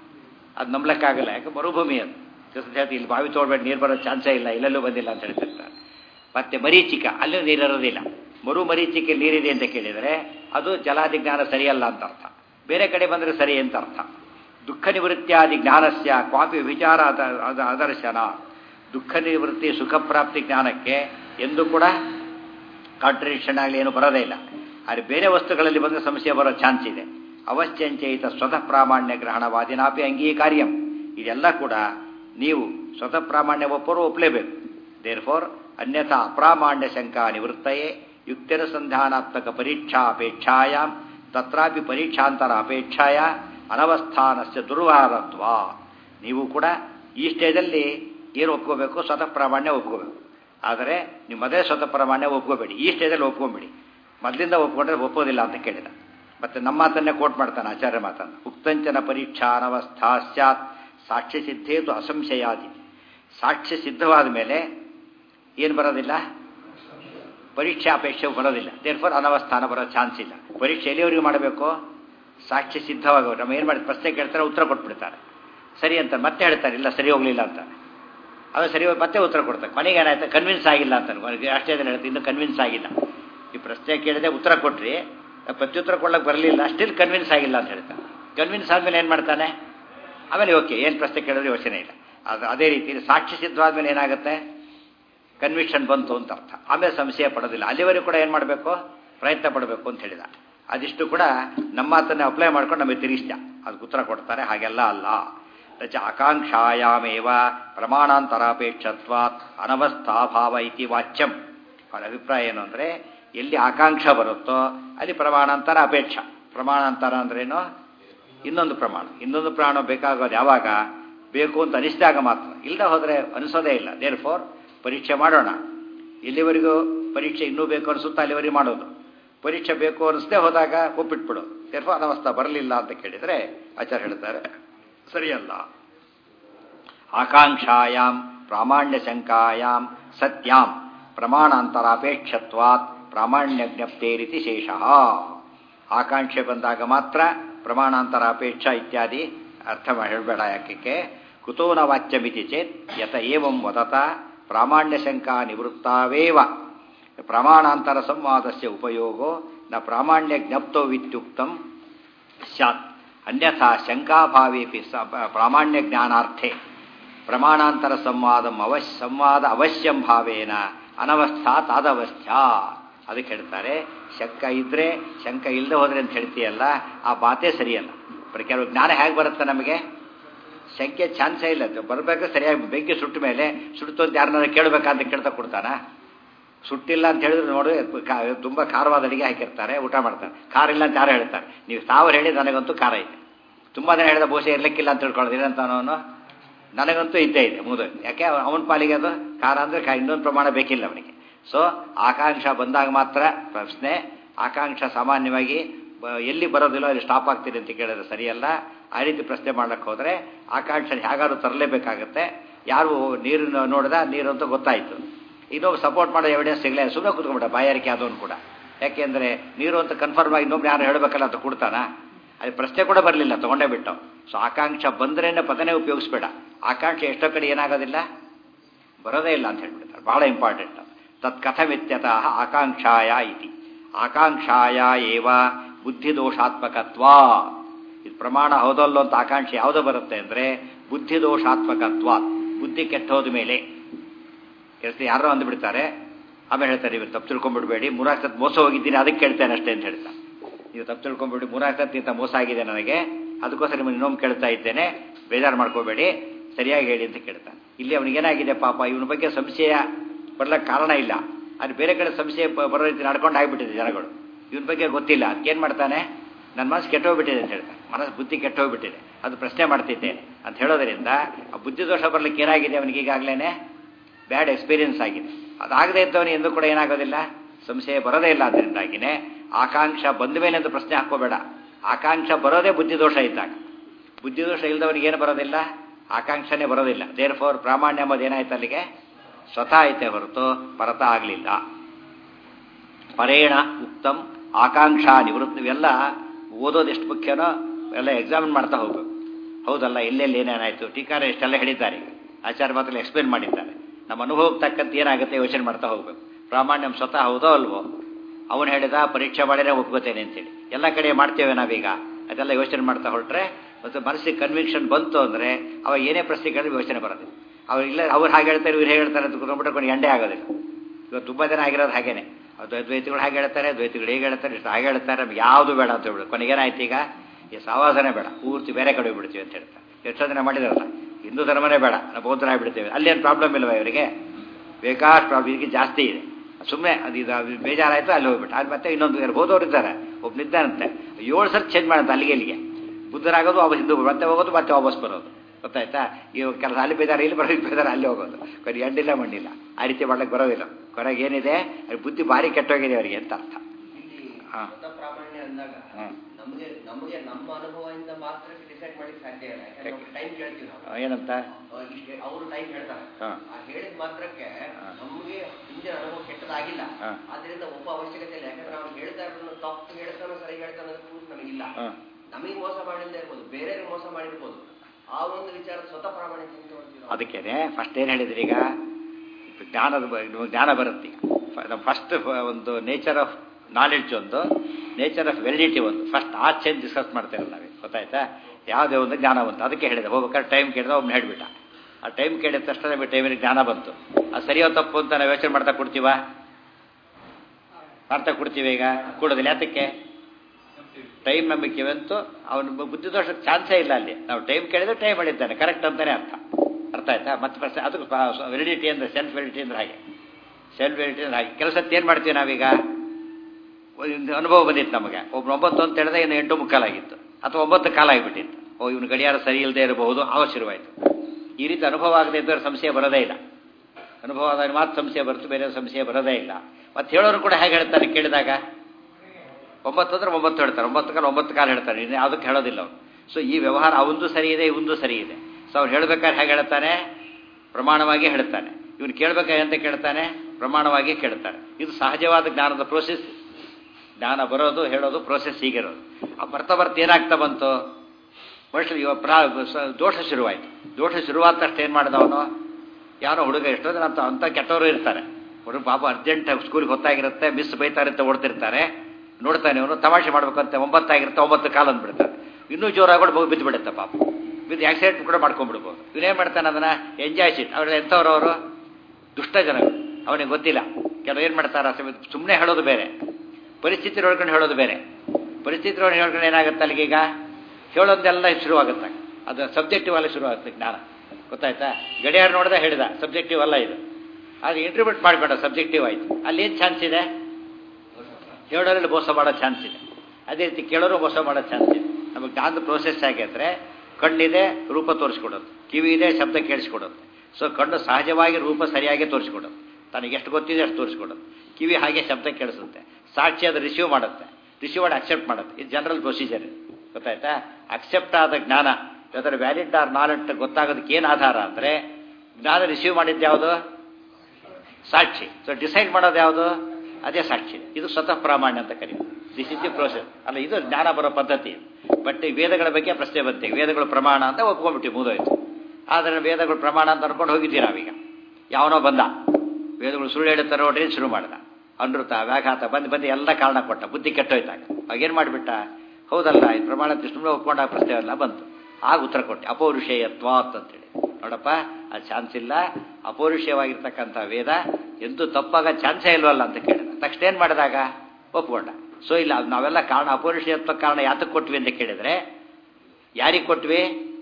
A: ಅದು ನಂಬ್ಲಕ್ಕಾಗಲ್ಲ ಯಾಕೆ ಮರುಭೂಮಿ ಅದು ಹೇಳ್ತಿ ಇಲ್ಲಿ ಬಾವಿ ತೋಡ್ಬೇಡಿ ನೀರು ಬರೋ ಚಾನ್ಸೇ ಇಲ್ಲ ಇಲ್ಲೆಲ್ಲೂ ಬಂದಿಲ್ಲ ಅಂತ ಹೇಳ್ತಿರ್ತಾರೆ ಮತ್ತೆ ಮರೀಚಿಕ ಅಲ್ಲೂ ನೀರಿರೋದಿಲ್ಲ ಮರು ಮರೀಚಿಕೆ ನೀರಿದೆ ಅಂತ ಕೇಳಿದರೆ ಅದು ಜಲಾದಿ ಜ್ಞಾನ ಸರಿಯಲ್ಲ ಅಂತ ಅರ್ಥ ಬೇರೆ ಕಡೆ ಬಂದರೆ ಸರಿ ಅಂತ ಅರ್ಥ ದುಃಖ ನಿವೃತ್ತಿಯಾದಿ ಜ್ಞಾನಸ್ಯ ಕ್ವಾಪಿ ವಿಚಾರ ಅದರ್ಶನ ದುಃಖ ನಿವೃತ್ತಿ ಸುಖ ಪ್ರಾಪ್ತಿ ಜ್ಞಾನಕ್ಕೆ ಎಂದು ಕೂಡ ಕಾಂಟ್ರಡಿಕ್ಷನ್ ಆಗಲಿ ಏನು ಬರೋದೇ ಇಲ್ಲ ಆದರೆ ಬೇರೆ ವಸ್ತುಗಳಲ್ಲಿ ಬಂದರೆ ಸಮಸ್ಯೆ ಬರೋ ಚಾನ್ಸ್ ಇದೆ ಅವಶ್ಯಂಚಯಿತ ಸ್ವತಃ ಪ್ರಾಮಾಣ್ಯ ಗ್ರಹಣವಾದಿನಾಪಿ ಅಂಗೀಕಾರ್ಯಂ ಇದೆಲ್ಲ ಕೂಡ ನೀವು ಸ್ವತಃ ಪ್ರಾಮಾಣ್ಯ ಒಪ್ಪರು ಒಪ್ಪಲೇಬೇಕು ದೇರ್ ಫೋರ್ ಅನ್ಯಥಾ ಅಪ್ರಾಮಾಣ್ಯ ಶಂಕಾ ನಿವೃತ್ತಯೇ ಯುಕ್ತಿರಸಂಧಾನಾತ್ಮಕ ಪರೀಕ್ಷಾ ಅಪೇಕ್ಷಾಯಾಂ ತತ್ರಾಪಿ ಪರೀಕ್ಷಾಂತರ ಅಪೇಕ್ಷಾಯ ಅನವಸ್ಥಾನಸ್ಯ ದುರ್ವಾರತ್ವ ನೀವು ಕೂಡ ಈ ಸ್ಟೇಜಲ್ಲಿ ಏನು ಒಪ್ಕೋಬೇಕು ಸ್ವತಃ ಪ್ರಾಮಾಣ್ಯ ಒಪ್ಕೋಬೇಕು ಆದರೆ ನೀವು ಮೊದಲೇ ಸ್ವತಃ ಪ್ರಾಮಾಣ್ಯ ಒಪ್ಕೋಬೇಡಿ ಈ ಸ್ಟೇಜಲ್ಲಿ ಒಪ್ಕೊಂಬಿಡಿ ಮೊದಲಿಂದ ಒಪ್ಕೊಂಡ್ರೆ ಒಪ್ಪೋದಿಲ್ಲ ಅಂತ ಕೇಳಿದ ಮತ್ತೆ ನಮ್ಮ ಮಾತನ್ನೇ ಕೋಟ್ ಮಾಡ್ತಾನೆ ಆಚಾರ್ಯ ಮಾತನ್ನು ಉಕ್ತಂಚನ ಪರೀಕ್ಷಾ ಅನವಸ್ಥಾ ಸ್ಯಾತ್ ಸಾಕ್ಷ್ಯ ಸಿದ್ಧೇತು ಅಸಂಶಯಾದಿ ಸಾಕ್ಷ್ಯ ಸಿದ್ಧವಾದ ಮೇಲೆ ಏನು ಬರೋದಿಲ್ಲ ಪರೀಕ್ಷೆ ಅಪೇಕ್ಷೆ ಬರೋದಿಲ್ಲ ದೇರ್ಫೋರ್ ಅನವಸ್ಥಾನ ಬರೋ ಚಾನ್ಸ್ ಇಲ್ಲ ಪರೀಕ್ಷೆ ಎಲ್ಲಿವರೆಗೂ ಮಾಡಬೇಕು ಸಾಕ್ಷ್ಯ ಸಿದ್ಧವಾಗ ನಮ್ಮ ಏನು ಮಾಡಿ ಪ್ರಶ್ನೆ ಕೇಳ್ತಾರೆ ಉತ್ತರ ಕೊಟ್ಬಿಡ್ತಾರೆ ಸರಿ ಅಂತ ಮತ್ತೆ ಹೇಳ್ತಾರೆ ಇಲ್ಲ ಸರಿ ಹೋಗಲಿಲ್ಲ ಅಂತ ಅದು ಸರಿ ಮತ್ತೆ ಉತ್ತರ ಕೊಡ್ತಾರೆ ಕೊನೆಗೆ ಏನಾಯ್ತು ಕನ್ವಿನ್ಸ್ ಆಗಿಲ್ಲ ಅಂತ ಅಷ್ಟೇ ದಿನ ಹೇಳ್ತಾರೆ ಇನ್ನೂ ಕನ್ವಿನ್ಸ್ ಆಗಿಲ್ಲ ಈ ಪ್ರಶ್ನೆ ಕೇಳಿದೆ ಉತ್ತರ ಕೊಟ್ರಿ ಪ್ರತ್ಯುತ್ತರ ಕೊಡ್ಲಕ್ಕೆ ಬರಲಿಲ್ಲ ಸ್ಟಿಲ್ ಕನ್ವಿನ್ಸ್ ಆಗಿಲ್ಲ ಅಂತ ಹೇಳ್ತಾನೆ ಕನ್ವಿನ್ಸ್ ಆದಮೇಲೆ ಏನು ಮಾಡ್ತಾನೆ ಆಮೇಲೆ ಓಕೆ ಏನು ಪ್ರಶ್ನೆ ಕೇಳಿದ್ರೆ ಯೋಚನೆ ಇಲ್ಲ ಅದು ಅದೇ ರೀತಿ ಸಾಕ್ಷಿ ಸಿದ್ಧವಾದ್ಮೇಲೆ ಏನಾಗುತ್ತೆ ಕನ್ವಿಕ್ಷನ್ ಬಂತು ಅಂತ ಅರ್ಥ ಆಮೇಲೆ ಸಂಶಯ ಪಡೋದಿಲ್ಲ ಅಲ್ಲಿವರೆಗೂ ಕೂಡ ಏನು ಮಾಡಬೇಕು ಪ್ರಯತ್ನ ಪಡಬೇಕು ಅಂತ ಹೇಳಿದ ಅದಿಷ್ಟು ಕೂಡ ನಮ್ಮ ಮಾತನ್ನೇ ಅಪ್ಲೈ ಮಾಡ್ಕೊಂಡು ನಮಗೆ ತಿರಿಸ್ತ ಅದಕ್ಕೆ ಉತ್ತರ ಕೊಡ್ತಾರೆ ಹಾಗೆಲ್ಲ ಅಲ್ಲ ರಚ ಆಕಾಂಕ್ಷಾಯಾಮೇವ ಪ್ರಮಾಣಾಂತರಾಪೇಕ್ಷತ್ವಾತ್ ಅನವಸ್ಥಾಭಾವ ಇತಿ ವಾಚ್ಯಂ ಅವರ ಅಭಿಪ್ರಾಯ ಏನು ಅಂದರೆ ಎಲ್ಲಿ ಆಕಾಂಕ್ಷ ಬರುತ್ತೋ ಅಲ್ಲಿ ಪ್ರಮಾಣಾಂತರ ಅಪೇಕ್ಷ ಪ್ರಮಾಣಾಂತರ ಅಂದ್ರೇನು ಇನ್ನೊಂದು ಪ್ರಮಾಣ ಇನ್ನೊಂದು ಪ್ರಮಾಣ ಬೇಕಾಗೋದು ಯಾವಾಗ ಬೇಕು ಅಂತ ಅನಿಸಿದಾಗ ಮಾತ್ರ ಇಲ್ಲದೆ ಹೋದರೆ ಅನಿಸೋದೇ ಇಲ್ಲ ದೇರ್ ಫೋರ್ ಪರೀಕ್ಷೆ ಮಾಡೋಣ ಇಲ್ಲಿವರೆಗೂ ಪರೀಕ್ಷೆ ಇನ್ನೂ ಬೇಕು ಅನಿಸುತ್ತಾ ಅಲ್ಲಿವರೆಗೆ ಮಾಡೋದು ಪರೀಕ್ಷೆ ಬೇಕು ಅನಿಸದೆ ಹೋದಾಗ ಒಪ್ಪಿಟ್ಬಿಡು ತೇರ್ಫೋ ಅನವಸ್ಥ ಬರಲಿಲ್ಲ ಅಂತ ಕೇಳಿದರೆ ಆಚಾರ್ಯ ಹೇಳ್ತಾರೆ ಸರಿಯಲ್ಲ ಆಕಾಂಕ್ಷಾಯಾಮ್ ಪ್ರಾಮಾಣ್ಯ ಶಂಕಾಯಾಮ್ ಸತ್ಯಾಂ ಪ್ರಮಾಣಾಂತರಾಪೇಕ್ಷತ್ವಾತ್ ಪ್ರಾಮಾಣ್ಯ ಜ್ಞಪ್ತೇರಿತಿ ಶೇಷ ಆಕಾಂಕ್ಷೆ ಬಂದಾಗ ಮಾತ್ರ ಪ್ರಮಾಣಾಂತರ ಅಪೇಕ್ಷ ಇತ್ಯಾದಿ ಅರ್ಥ ಹೇಳಬೇಡ ಯಾಕೆ ಕುತೋ ನ ವಾಚ್ಯಮಿತಿ ಚೇತ್ ಯತ ಏವಂ ವದತ ಪ್ರಾಮಾಣ್ಯ ಶಂಕಾ ನಿವೃತ್ತಾವೇವ ಪ್ರಮಾಣಾಂತರ ಸಂವಾದಸ್ಯ ಉಪಯೋಗೋ ನ ಪ್ರಾಮಾಣ್ಯ ಜ್ಞಪ್ತೋ ವಿತ್ಯುಕ್ತಂ ಸ್ಯಾತ್ ಅನ್ಯಥಾ ಶಂಕಾಭಾವೇಪಿ ಸ ಪ್ರಾಮಾಣ್ಯ ಜ್ಞಾನಾರ್ಥೆ ಪ್ರಮಾಣಾಂತರ ಸಂವಾದ ಅವಶ್ಯ ಸಂವಾದ ಅವಶ್ಯಂ ಭಾವೇನ ಅನವಸ್ಥಾ ತಾದವಸ್ಥ್ಯಾ ಅದಕ್ಕೆ ಹೇಳ್ತಾರೆ ಶಂಕ ಇದ್ರೆ ಶಂಕ ಇಲ್ಲದೆ ಹೋದ್ರೆ ಅಂತ ಹೇಳ್ತೀಯಲ್ಲ ಆ ಮಾತೇ ಸರಿಯಲ್ಲ ಬರೀ ಕೆಲವು ಜ್ಞಾನ ಹೇಗೆ ಬರುತ್ತೆ ನಮಗೆ ಶಂಕೆ ಚಾನ್ಸೇ ಇಲ್ಲ ಬರಬೇಕು ಸರಿಯಾಗಿ ಬೆಂಕಿ ಸುಟ್ಟ ಮೇಲೆ ಸುಡ್ತು ಅಂತ ಯಾರನ್ನಾರು ಕೇಳಬೇಕಂತ ಕೇಳ್ತಾ ಕೊಡ್ತಾನ ಸುಟ್ಟಿಲ್ಲ ಅಂತ ಹೇಳಿದ್ರೆ ನೋಡಿ ತುಂಬ ಖಾರವಾದ ಅಡಿಗೆ ಹಾಕಿರ್ತಾರೆ ಊಟ ಮಾಡ್ತಾರೆ ಖಾರ ಇಲ್ಲ ಅಂತ ಯಾರು ಹೇಳ್ತಾರೆ ನೀವು ಸಾವಿರ ಹೇಳಿ ನನಗಂತೂ ಖಾರ ಇದೆ ತುಂಬ ದಿನ ಹೇಳಿದ ಬೋಸೆ ಇರ್ಲಿಕ್ಕಿಲ್ಲ ಅಂತ ತಿಳ್ಕೊಳ್ಳೋದು ಏನಂತ ಅವನು ನನಗಂತೂ ಇದ್ದೇ ಇದೆ ಮುದು ಯಾಕೆ ಅವನ ಪಾಲಿಗೆ ಅದು ಖಾರ ಅಂದರೆ ಇನ್ನೊಂದು ಪ್ರಮಾಣ ಬೇಕಿಲ್ಲ ಅವನಿಗೆ ಸೊ ಆಕಾಂಕ್ಷ ಬಂದಾಗ ಮಾತ್ರ ಪ್ರಶ್ನೆ ಆಕಾಂಕ್ಷ ಸಾಮಾನ್ಯವಾಗಿ ಎಲ್ಲಿ ಬರೋದಿಲ್ಲ ಅಲ್ಲಿ ಸ್ಟಾಪ್ ಆಗ್ತಿದೆ ಅಂತ ಕೇಳಿದ್ರೆ ಸರಿಯಲ್ಲ ಆ ರೀತಿ ಪ್ರಶ್ನೆ ಮಾಡ್ಲಿಕ್ಕೆ ಹೋದರೆ ಆಕಾಂಕ್ಷ ಹೇಗಾದ್ರೂ ತರಲೇಬೇಕಾಗತ್ತೆ ಯಾರು ನೀರು ನೋಡಿದ ನೀರು ಅಂತ ಗೊತ್ತಾಯಿತು ಇನ್ನೊಬ್ಬ ಸಪೋರ್ಟ್ ಮಾಡೋ ಎವಿಡೆನ್ಸ್ ಸಿಗಲೇ ಸುಮ್ಮನೆ ಕೂತ್ಕೊಂಡ್ಬಿಟ್ಟ ಬಾಯಾರಿಕೆ ಆದವನು ಕೂಡ ಯಾಕೆಂದರೆ ನೀರು ಅಂತ ಕನ್ಫರ್ಮ್ ಆಗಿ ಇನ್ನೊಬ್ರು ಯಾರು ಹೇಳಬೇಕಲ್ಲ ಅಂತ ಕೊಡ್ತಾನ ಅದು ಪ್ರಶ್ನೆ ಕೂಡ ಬರಲಿಲ್ಲ ತೊಗೊಂಡೇ ಬಿಟ್ಟು ಸೊ ಆಕಾಂಕ್ಷ ಬಂದ್ರೇನೆ ಪದನೇ ಉಪಯೋಗಿಸ್ಬೇಡ ಆಕಾಂಕ್ಷೆ ಎಷ್ಟೋ ಕಡೆ ಏನಾಗೋದಿಲ್ಲ ಬರೋದೇ ಇಲ್ಲ ಅಂತ ಹೇಳ್ಬಿಡ್ತಾರೆ ಬಹಳ ಇಂಪಾರ್ಟೆಂಟ್ ತತ್ ಕಥಮಿತ್ಯತಃ ಆಕಾಂಕ್ಷಾಯ ಇತಿ ಆಕಾಂಕ್ಷಾಯ ಏವ ಬುದ್ಧಿದೋಷಾತ್ಮಕತ್ವ ಇದು ಪ್ರಮಾಣ ಹೌದಲ್ಲೋ ಅಂತ ಆಕಾಂಕ್ಷೆ ಯಾವುದೋ ಬರುತ್ತೆ ಅಂದರೆ ಬುದ್ಧಿದೋಷಾತ್ಮಕತ್ವ ಬುದ್ಧಿ ಕೆಟ್ಟೋದ ಮೇಲೆ ಎಷ್ಟು ಯಾರೋ ಅಂದ್ಬಿಡ್ತಾರೆ ಆಮೇಲೆ ಹೇಳ್ತಾರೆ ನೀವು ತಪ್ಪು ತಿಳ್ಕೊಂಡ್ಬಿಡ್ಬೇಡಿ ಮೂರಾಕ್ ಸತ್ ಮೋಸ ಹೋಗಿದ್ದೀನಿ ಅದಕ್ಕೆ ಕೇಳ್ತೇನೆ ಅಷ್ಟೇ ಅಂತ ಹೇಳ್ತಾರೆ ನೀವು ತಪ್ಪು ತಿಳ್ಕೊಂಡ್ಬಿಡಿ ಮೂರಾಕ್ ಸತ್ತಿಂತ ಮೋಸ ಆಗಿದೆ ನನಗೆ ಅದಕ್ಕೋಸ್ಕರ ನಿಮ್ಮನ್ನು ಇನ್ನೊಮ್ಮೆ ಕೇಳ್ತಾ ಇದ್ದೇನೆ ಬೇಜಾರು ಮಾಡ್ಕೋಬೇಡಿ ಸರಿಯಾಗಿ ಹೇಳಿ ಅಂತ ಕೇಳ್ತಾನೆ ಇಲ್ಲಿ ಅವನಿಗೇನಾಗಿದೆ ಪಾಪ ಇವನ ಬಗ್ಗೆ ಸಂಶಯ ಬರ್ಲಕ್ಕೆ ಕಾರಣ ಇಲ್ಲ ಅದು ಬೇರೆ ಕಡೆ ಸಂಶಯ ಬರೋ ರೀತಿ ನಡ್ಕೊಂಡು ಆಗಿಬಿಟ್ಟಿದೆ ಜನಗಳು ಇವನ ಬಗ್ಗೆ ಗೊತ್ತಿಲ್ಲ ಅದಕ್ಕೇನು ಮಾಡ್ತಾನೆ ನನ್ನ ಮನಸ್ಸು ಕೆಟ್ಟೋಗ್ಬಿಟ್ಟಿದೆ ಅಂತ ಹೇಳ್ತಾನೆ ಮನಸ್ಸು ಬುದ್ಧಿ ಕೆಟ್ಟೋಗ್ಬಿಟ್ಟಿದೆ ಅದು ಪ್ರಶ್ನೆ ಮಾಡ್ತಿದ್ದೇನೆ ಅಂತ ಹೇಳೋದರಿಂದ ಆ ಬುದ್ಧಿ ದೋಷ ಬರ್ಲಿಕ್ಕೆ ಏನಾಗಿದೆ ಅವನಿಗೆ ಈಗಾಗಲೇ ಬ್ಯಾಡ್ ಎಕ್ಸ್ಪೀರಿಯನ್ಸ್ ಆಗಿದೆ ಅದಾಗದೇ ಇದ್ದವನು ಎಂದೂ ಕೂಡ ಏನಾಗೋದಿಲ್ಲ ಸಂಶಯ ಬರೋದೇ ಇಲ್ಲ ಅದರಿಂದಾಗಿನೇ ಆಕಾಂಕ್ಷ ಬಂದ ಮೇಲೆ ಅಂತ ಪ್ರಶ್ನೆ ಹಾಕೋಬೇಡ ಆಕಾಂಕ್ಷ ಬರೋದೇ ಬುದ್ಧಿದೋಷ ಇದ್ದಾಗ ಬುದ್ಧಿದೋಷ ಇಲ್ಲದವನಿಗೆ ಏನು ಬರೋದಿಲ್ಲ ಆಕಾಂಕ್ಷನೇ ಬರೋದಿಲ್ಲ ದೇರ್ ಫೋರ್ ಪ್ರಾಮಾಣ್ಯ ಎಂಬುದು ಏನಾಯ್ತು ಅಲ್ಲಿಗೆ ಸ್ವತಃ ಐತೆ ಹೊರತು ಪರತ ಆಗಲಿಲ್ಲ ಪರೇಣ ಉಕ್ತಂ ಆಕಾಂಕ್ಷಾ ನಿವೃತ್ತಿ ಇವೆಲ್ಲ ಓದೋದು ಎಷ್ಟು ಮುಖ್ಯನೋ ಎಲ್ಲ ಎಕ್ಸಾಮಿನ್ ಮಾಡ್ತಾ ಹೋಗ್ಬೇಕು ಹೌದಲ್ಲ ಎಲ್ಲೆಲ್ಲಿ ಏನೇನಾಯಿತು ಟೀಕಾರ ಎಷ್ಟೆಲ್ಲ ಹೇಳಿದ್ದಾರೆ ಆಚಾರ ಮಾತ್ರ ಎಕ್ಸ್ಪ್ಲೇನ್ ಮಾಡಿದ್ದಾರೆ ನಮ್ಮ ಅನುಭವಕ್ಕೆ ತಕ್ಕಂತೆ ಏನಾಗುತ್ತೆ ಯೋಚನೆ ಮಾಡ್ತಾ ಹೋಗ್ಬೇಕು ಪ್ರಾಮಾಣ್ಯಂ ಸ್ವತಃ ಹೌದೋ ಅಲ್ವೋ ಅವನು ಹೇಳಿದ ಪರೀಕ್ಷೆ ಮಾಡಿದ್ರೆ ಒಪ್ಕೋತೇನೆ ಅಂತೇಳಿ ಎಲ್ಲ ಕಡೆ ಮಾಡ್ತೇವೆ ನಾವೀಗ ಅದೆಲ್ಲ ಯೋಚನೆ ಮಾಡ್ತಾ ಹೊರಟ್ರೆ ಮತ್ತು ಮನಸ್ಸಿಗೆ ಕನ್ವಿಕ್ಷನ್ ಬಂತು ಅಂದರೆ ಅವಾಗ ಏನೇ ಪ್ರಶ್ನೆ ಕೇಳಿದ್ರೆ ಯೋಚನೆ ಬರೋದಿಲ್ಲ ಅವ್ರು ಇಲ್ಲ ಅವ್ರು ಹಾಗೆ ಹೇಳ್ತಾರೆ ಇವ್ರು ಹೇಗೆ ಹೇಳ್ತಾರೆ ಅಂತ ಕೂತ್ಕೊಂಡ್ಬಿಟ್ರೆ ಕೊನೆ ಎಂಡೇ ಆಗೋದಿಲ್ಲ ಇವತ್ತು ತುಂಬ ಜನ ಆಗಿರೋದು ಹಾಗೇನೆ ಅದು ದ್ವೈತಿಗಳು ಹಾಗೆ ಹೇಳ್ತಾರೆ ದ್ವೈತಿಗಳು ಹೇಗೆ ಹೇಳ್ತಾರೆ ಇಷ್ಟು ಹಾಗೆ ಹೇಳ್ತಾರೆ ನಮ್ಗೆ ಯಾವುದು ಬೇಡ ಅಂತ ಹೇಳ್ಬಿಡು ಕೊನೆಗೇನಾಯ್ತು ಈಗ ಈ ಸವಾಸನೆ ಬೇಡ ಪೂರ್ತಿ ಬೇರೆ ಕಡೆ ಬಿಡ್ತೀವಿ ಅಂತ ಹೇಳ್ತಾರೆ ಎಷ್ಟೋ ಜನ ಮಾಡಿದಾರಲ್ಲ ಹಿಂದೂ ಧರ್ಮನೇ ಬೇಡ ನಾವು ಬೌದ್ಧರ ಆಗಿಬಿಡ್ತೇವೆ ಅಲ್ಲೇನು ಪ್ರಾಬ್ಲಮ್ ಇಲ್ವಾ ಇವರಿಗೆ ಬೇಕಾಷ್ಟು ಪ್ರಾಬ್ಲಮ್ ಇದಕ್ಕೆ ಜಾಸ್ತಿ ಇದೆ ಸುಮ್ಮನೆ ಅದು ಇದು ಬೇಜಾರಾಯಿತು ಅಲ್ಲಿ ಹೋಗ್ಬಿಟ್ಟು ಅದು ಮತ್ತೆ ಇನ್ನೊಂದು ಯಾರು ಹೋದವ್ರು ಇದ್ದಾರೆ ಒಬ್ಬನಿದ್ದಾನಂತೆ ಏಳು ಸರ್ತಿ ಚೇಂಜ್ ಮಾಡಂತೆ ಅಲ್ಲಿಗೆ ಇಲ್ಲಿಗೆ ಬುದ್ಧರಾಗೋದು ವಾಪಸ್ ಹಿಂದೂ ಮತ್ತೆ ಹೋಗೋದು ಮತ್ತೆ ವಾಪಸ್ ಬರೋದು ಗೊತ್ತಾಯ್ತಾ ಇವಾಗ ಕೆಲಸ ಅಲ್ಲಿ ಬೇದಾರ ಇಲ್ಲಿ ಬರೋದು ಬೇದಾರ ಅಲ್ಲಿ ಹೋಗೋದು ಕೊನೆ ಎಂಡಿಲ್ಲ ಮಣ್ಣಿಲ್ಲ ಆ ರೀತಿ ಮಾಡ್ಲಿಕ್ಕೆ ಬರೋದಿಲ್ಲ ಕೊನೆಗೆ ಏನಿದೆ ಅದು ಬುದ್ಧಿ ಭಾರಿ ಕೆಟ್ಟೋಗಿದೆ ಅವರಿಗೆ ಅಂತ ಅರ್ಥ ಹಾಂ
B: ಪ್ರಾಮಾಣ್ಯ ಅಂದಾಗ
A: ಹಾಂ
B: ನಮಗೆ ನಮಗೆ ನಮ್ಮ ಅನುಭವದಿಂದ ಮಾತ್ರ ಡಿಸೈಡ್ ಮಾಡ್ಲಿಕ್ಕೆ ಸಾಧ್ಯ ಇಲ್ಲ ಯಾಕಂದ್ರೆ ಟೈಮ್ ಕೇಳ್ತೀವಿ ನಾವು
A: ಏನಂತ
B: ಅವರು ಟೈಮ್ ಹೇಳ್ತಾರೆ
A: ಹಾಂ
B: ಆ ಹೇಳಿದ ಮಾತ್ರಕ್ಕೆ
A: ಹಾ.
B: ನಮಗೆ ಹಿಂದಿನ ಅನುಭವ ಕೆಟ್ಟದಾಗಿಲ್ಲ
A: ಹಾ.
B: ಆದ್ರಿಂದ ಒಬ್ಬ ಅವಶ್ಯಕತೆ ಇಲ್ಲ ಯಾಕಂದ್ರೆ ಅವ್ನು ಹೇಳ್ತಾ ಇರೋದು ತಪ್ಪು ಹೇಳ್ತಾನೋ ಸರಿ ಹೇಳ್ತಾನೋ ಪ್ರೂಫ್ ನಮಗಿಲ್ಲ
A: ಹಾಂ
B: ನಮಗೆ ಮೋಸ ಮಾಡಿಲ್ಲದೆ ಇರ್ಬೋದು ಬೇರೆಯವ್ರಿಗೆ ಮೋಸ ಮಾಡಿರ್ಬೋದು ಆ ಒಂದು ವಿಚಾರ ಸ್ವತಃ ಪ್ರಾಮಾಣಿಕ ಚಿಂತೆ ಮಾಡ್ತೀವಿ ನಾವು.
A: ಅದಕ್ಕೇನೆ ಫಸ್ಟ್ ಏನು ಹೇಳಿದ್ರಿ ಈಗ ಜ್ಞಾನದ ಬ- ನಿಮಗೆ ಜ್ಞಾನ ಬರುತ್ತೆ ಈಗ ಫಸ್ಟ್ ಒಂದು ನೇಚರ್ ಆಫ್ ನಾಲೆಡ್ಜ್ ಒಂದು ನೇಚರ್ ಆಫ್ ವೆಲಿಡಿಟಿ ಒಂದು ಫಸ್ಟ್ ಆ ಚೇಂಜ್ ಡಿಸ್ಕಸ್ ಮಾಡ್ತೇವೆ ನಾವೇ ಗೊತ್ತಾಯ್ತಾ ಯಾವುದೇ ಒಂದು ಜ್ಞಾನ ಬಂತು ಅದಕ್ಕೆ ಹೇಳಿದೆ ಹೋಗ್ಬೇಕಾದ್ರೆ ಟೈಮ್ ಕೇಳಿದ ಒಬ್ಬನು ಹೇಳ್ಬಿಟ್ಟ ಆ ಟೈಮ್ ಕೇಳಿದ ತಕ್ಷಣ ನಮಗೆ ಟೈಮಿಗೆ ಜ್ಞಾನ ಬಂತು ಅದು ಸರಿಯೋ ತಪ್ಪು ಅಂತ ನಾವು ಯೋಚನೆ ಮಾಡ್ತಾ ಕೊಡ್ತೀವ ಮಾಡ್ತಾ ಕೊಡ್ತೀವಿ ಈಗ ಕೊಡೋದಿಲ್ಲ ಯಾತಕ್ಕೆ ಟೈಮ್ ನಂಬಿಕೆ ಬಂತು ಅವನು ಬುದ್ಧಿದೋಷಕ್ಕೆ ಚಾನ್ಸೇ ಇಲ್ಲ ಅಲ್ಲಿ ನಾವು ಟೈಮ್ ಕೇಳಿದ್ರೆ ಟೈಮ್ ಹೇಳಿದ್ದಾನೆ ಕರೆಕ್ಟ್ ಅಂತಾನೆ ಅರ್ಥ ಅರ್ಥ ಆಯ್ತಾ ಮತ್ತೆ ಪ್ರಶ್ನೆ ಅದಕ್ಕೆ ವೆಲಿಡಿಟಿ ಅಂದ್ರೆ ಸೆಲ್ಫ್ ವೆಲಿಡಿಟಿ ಅಂದ್ರೆ ಹಾಗೆ ಸೆಲ್ಫ್ ವೆಲಿಡಿಟಿ ಅಂದ್ರೆ ಹಾಗೆ ಕೆಲಸಕ್ಕೆ ಏನು ಮಾಡ್ತೀವಿ ನಾವೀಗ ಒಂದು ಅನುಭವ ಬಂದಿತ್ತು ನಮಗೆ ಒಬ್ಬ ಒಂಬತ್ತು ಅಂತ ಹೇಳಿದ್ರೆ ಇನ್ನು ಎಂಟು ಮುಕ್ಕಾಲಾಗಿತ್ತು ಅಥವಾ ಒಂಬತ್ತು ಕಾಲ ಆಗಿಬಿಟ್ಟಿತ್ತು ಓ ಇವನು ಗಡಿಯಾರ ಸರಿ ಇಲ್ಲದೆ ಇರಬಹುದು ಆವಾಗ ಶುರುವಾಯಿತು ಈ ರೀತಿ ಅನುಭವ ಆಗದೆ ಇದ್ದವ್ರ ಸಂಶಯ ಬರೋದೇ ಇಲ್ಲ ಅನುಭವ ಆದಾಗ ಮಾತ್ರ ಸಂಶಯ ಬರುತ್ತೆ ಬೇರೆ ಸಂಶಯ ಬರೋದೇ ಇಲ್ಲ ಮತ್ತೆ ಹೇಳೋರು ಕೂಡ ಹೇಗೆ ಹೇಳ್ತಾರೆ ಕೇಳಿದಾಗ ಒಂಬತ್ತು ಅಂದ್ರೆ ಒಂಬತ್ತು ಹೇಳ್ತಾರೆ ಒಂಬತ್ತು ಕಾಲ ಒಂಬತ್ತು ಕಾಲ ಹೇಳ್ತಾರೆ ಇನ್ನು ಯಾವುದಕ್ಕೆ ಹೇಳೋದಿಲ್ಲ ಅವನು ಸೊ ಈ ವ್ಯವಹಾರ ಅವಂದು ಸರಿ ಇದೆ ಇವಂದು ಸರಿ ಇದೆ ಸೊ ಅವ್ನು ಹೇಳ್ಬೇಕಾದ್ರೆ ಹೇಗೆ ಹೇಳ್ತಾನೆ ಪ್ರಮಾಣವಾಗಿ ಹೇಳ್ತಾನೆ ಇವನು ಕೇಳ್ಬೇಕಾದ್ರೆ ಅಂತ ಕೇಳ್ತಾನೆ ಪ್ರಮಾಣವಾಗಿ ಕೇಳ್ತಾನೆ ಇದು ಸಹಜವಾದ ಜ್ಞಾನದ ಪ್ರೋಸೆಸ್ ಜ್ಞಾನ ಬರೋದು ಹೇಳೋದು ಪ್ರೋಸೆಸ್ ಹೀಗಿರೋದು ಆ ಬರ್ತಾ ಬರ್ತಾ ಏನಾಗ್ತಾ ಬಂತು ಮನುಷ್ಯ ಇವಾಗ ಪ್ರಾ ಸ- ದೋಷ ಶುರುವಾಯಿತು ದೋಷ ಶುರುವಾದ ತಕ್ಷಣ ಏನು ಮಾಡ್ದ ಅವನು ಯಾರೋ ಹುಡುಗ ಎಷ್ಟೋ ಜನ ಅಂತ ಅಂಥ ಕೆಟ್ಟವರು ಇರ್ತಾರೆ ಹುಡುಗ ಪಾಪ ಅರ್ಜೆಂಟ್ ಸ್ಕೂಲ್ಗೆ ಹೊತ್ತಾಗಿರುತ್ತೆ ಮಿಸ್ ಬೈತಾರೆ ಅಂತ ಓಡ್ತಿರ್ತಾರೆ ನೋಡ್ತಾನೆ ಅವನು ತಮಾಷೆ ಮಾಡ್ಬೇಕಂತ ಒಂಬತ್ತಾಗಿರುತ್ತೆ ಒಂಬತ್ತು ಕಾಲ ಅಂದ್ಬಿಡ್ತಾರೆ ಇನ್ನೂ ಜೋರಾಗಿ ಬಹು ಬಿದ್ದು ಬಿಡುತ್ತೆ ಪಾಪ ಬಿದ್ದು ಆಕ್ಸಿಡೆಂಟ್ ಕೂಡ ಮಾಡ್ಕೊಂಡ್ಬಿಡ್ಬೋದು ಇವನೇನು ಮಾಡ್ತಾನೆ ಅದನ್ನ ಎಂಜಾಯ್ ಸಿಟ್ ಅವ್ರು ಎಂಥವ್ರು ಅವರು ದುಷ್ಟ ಜನಗಳು ಅವನಿಗೆ ಗೊತ್ತಿಲ್ಲ ಕೆಲವು ಏನು ಮಾಡ್ತಾರೆ ಸುಮ್ಮನೆ ಹೇಳೋದು ಬೇರೆ ಪರಿಸ್ಥಿತಿ ನೋಡ್ಕೊಂಡು ಹೇಳೋದು ಬೇರೆ ಪರಿಸ್ಥಿತಿ ನೋಡಿ ಹೇಳ್ಕೊಂಡು ಏನಾಗುತ್ತೆ ಅಲ್ಲಿಗೀಗ ಹೇಳೋದೆಲ್ಲ ಶುರುವಾಗುತ್ತೆ ಅದು ಸಬ್ಜೆಕ್ಟಿವ್ ಅಲ್ಲ ಶುರುವಾಗುತ್ತೆ ಜ್ಞಾನ ಗೊತ್ತಾಯ್ತಾ ಗಡಿಯಾರ ನೋಡ್ದೆ ಹೇಳಿದ ಸಬ್ಜೆಕ್ಟಿವ್ ಅಲ್ಲ ಇದು ಅದು ಇಂಟರ್ಪ್ರಿಟ್ ಮಾಡ್ಕೊಂಡ ಸಬ್ಜೆಕ್ಟಿವ್ ಆಯಿತು ಅಲ್ಲಿ ಏನು ಚಾನ್ಸ್ ಇದೆ ಹೇಳೋರಲ್ಲಿ ಮೋಸ ಮಾಡೋ ಚಾನ್ಸ್ ಇದೆ ಅದೇ ರೀತಿ ಕೇಳೋರು ಮೋಸ ಮಾಡೋ ಚಾನ್ಸ್ ಇದೆ ನಮಗೆ ಜ್ಞಾನದ ಪ್ರೋಸೆಸ್ ಹೇಗೆ ಅಂದರೆ ಕಣ್ಣಿದೆ ರೂಪ ತೋರಿಸ್ಕೊಡೋದು ಕಿವಿ ಇದೆ ಶಬ್ದ ಕೇಳಿಸ್ಕೊಡೋದು ಸೊ ಕಣ್ಣು ಸಹಜವಾಗಿ ರೂಪ ಸರಿಯಾಗಿ ತೋರಿಸ್ಕೊಡೋದು ತನಗೆ ಎಷ್ಟು ಗೊತ್ತಿದೆ ಅಷ್ಟು ತೋರಿಸ್ಕೊಡೋದು ಕಿವಿ ಹಾಗೆ ಶಬ್ದ ಕೇಳಿಸುತ್ತೆ ಸಾಕ್ಷಿ ಅದು ರಿಸೀವ್ ಮಾಡುತ್ತೆ ರಿಸೀವ್ ಮಾಡಿ ಅಕ್ಸೆಪ್ಟ್ ಮಾಡುತ್ತೆ ಇದು ಜನರಲ್ ಪ್ರೊಸೀಜರ್ ಗೊತ್ತಾಯ್ತಾ ಅಕ್ಸೆಪ್ಟ್ ಆದ ಜ್ಞಾನ ಯಾವ್ದಾದ್ರು ವ್ಯಾಲಿಡ್ ಆರ್ ನಾಲೆಟ್ ಗೊತ್ತಾಗೋದಕ್ಕೆ ಏನು ಆಧಾರ ಅಂದರೆ ಜ್ಞಾನ ರಿಸೀವ್ ಮಾಡಿದ್ದು ಯಾವುದು ಸಾಕ್ಷಿ ಸೊ ಡಿಸೈಡ್ ಮಾಡೋದು ಯಾವುದು ಅದೇ ಸಾಕ್ಷಿ ಇದು ಸ್ವತಃ ಪ್ರಾಮಾಣ್ಯ ಅಂತ ಕರೀತಾರೆ ದಿಸ್ ಇಸ್ ದಿ ಪ್ರೋಸೆಸ್ ಅಲ್ಲ ಇದು ಜ್ಞಾನ ಬರೋ ಪದ್ಧತಿ ಬಟ್ ಈ ವೇದಗಳ ಬಗ್ಗೆ ಪ್ರಶ್ನೆ ಬಂತೆ ವೇದಗಳು ಪ್ರಮಾಣ ಅಂತ ಒಪ್ಕೊಂಡ್ಬಿಟ್ಟು ಮುಗಿದೋಯ್ತು ಆದರೆ ವೇದಗಳು ಪ್ರಮಾಣ ಅಂತ ಅನ್ಕೊಂಡು ಹೋಗಿದ್ದೀವಿ ನಾವೀಗ ಯಾವನೋ ಬಂದ ವೇದಗಳು ಸುಳ್ಳು ಹೇಳುತ್ತಾರೆ ನೋಡ್ರಿ ಶುರು ಮಾಡ್ದ ಅನೃತ ವ್ಯಾಘಾತ ಬಂದು ಬಂದು ಎಲ್ಲ ಕಾರಣ ಕೊಟ್ಟ ಬುದ್ಧಿ ಕೆಟ್ಟೋಯ್ತಾಗ ಅವಾಗೇನು ಮಾಡಿಬಿಟ್ಟ ಹೌದಲ್ಲ ಇದು ಪ್ರಮಾಣ ಸುಮ್ಮನೆ ಒಪ್ಕೊಂಡಾಗ ಪ್ರಶ್ನೆ ಎಲ್ಲ ಬಂತು ಆಗ ಉತ್ತರ ಕೊಟ್ಟೆ ಅಪೌರುಷೇಯತ್ವಾತ್ ಅಂತೇಳಿ ನೋಡಪ್ಪ ಅದು ಚಾನ್ಸ್ ಇಲ್ಲ ಅಪೌರುಷೇಯವಾಗಿರ್ತಕ್ಕಂಥ ವೇದ ಎಂದೂ ತಪ್ಪಾಗ ಚಾನ್ಸೇ ಇಲ್ವಲ್ಲ ಅಂತ ಕೇಳಿದ ತಕ್ಷಣ ಏನು ಮಾಡಿದಾಗ ಒಪ್ಕೊಂಡ ಸೊ ಇಲ್ಲ ಅದು ನಾವೆಲ್ಲ ಕಾರಣ ಅಪೌರುಷೇಯತ್ವ ಕಾರಣ ಯಾತಕ್ಕೆ ಕೊಟ್ವಿ ಅಂತ ಕೇಳಿದ್ರೆ ಯಾರಿಗೆ ಕೊಟ್ವಿ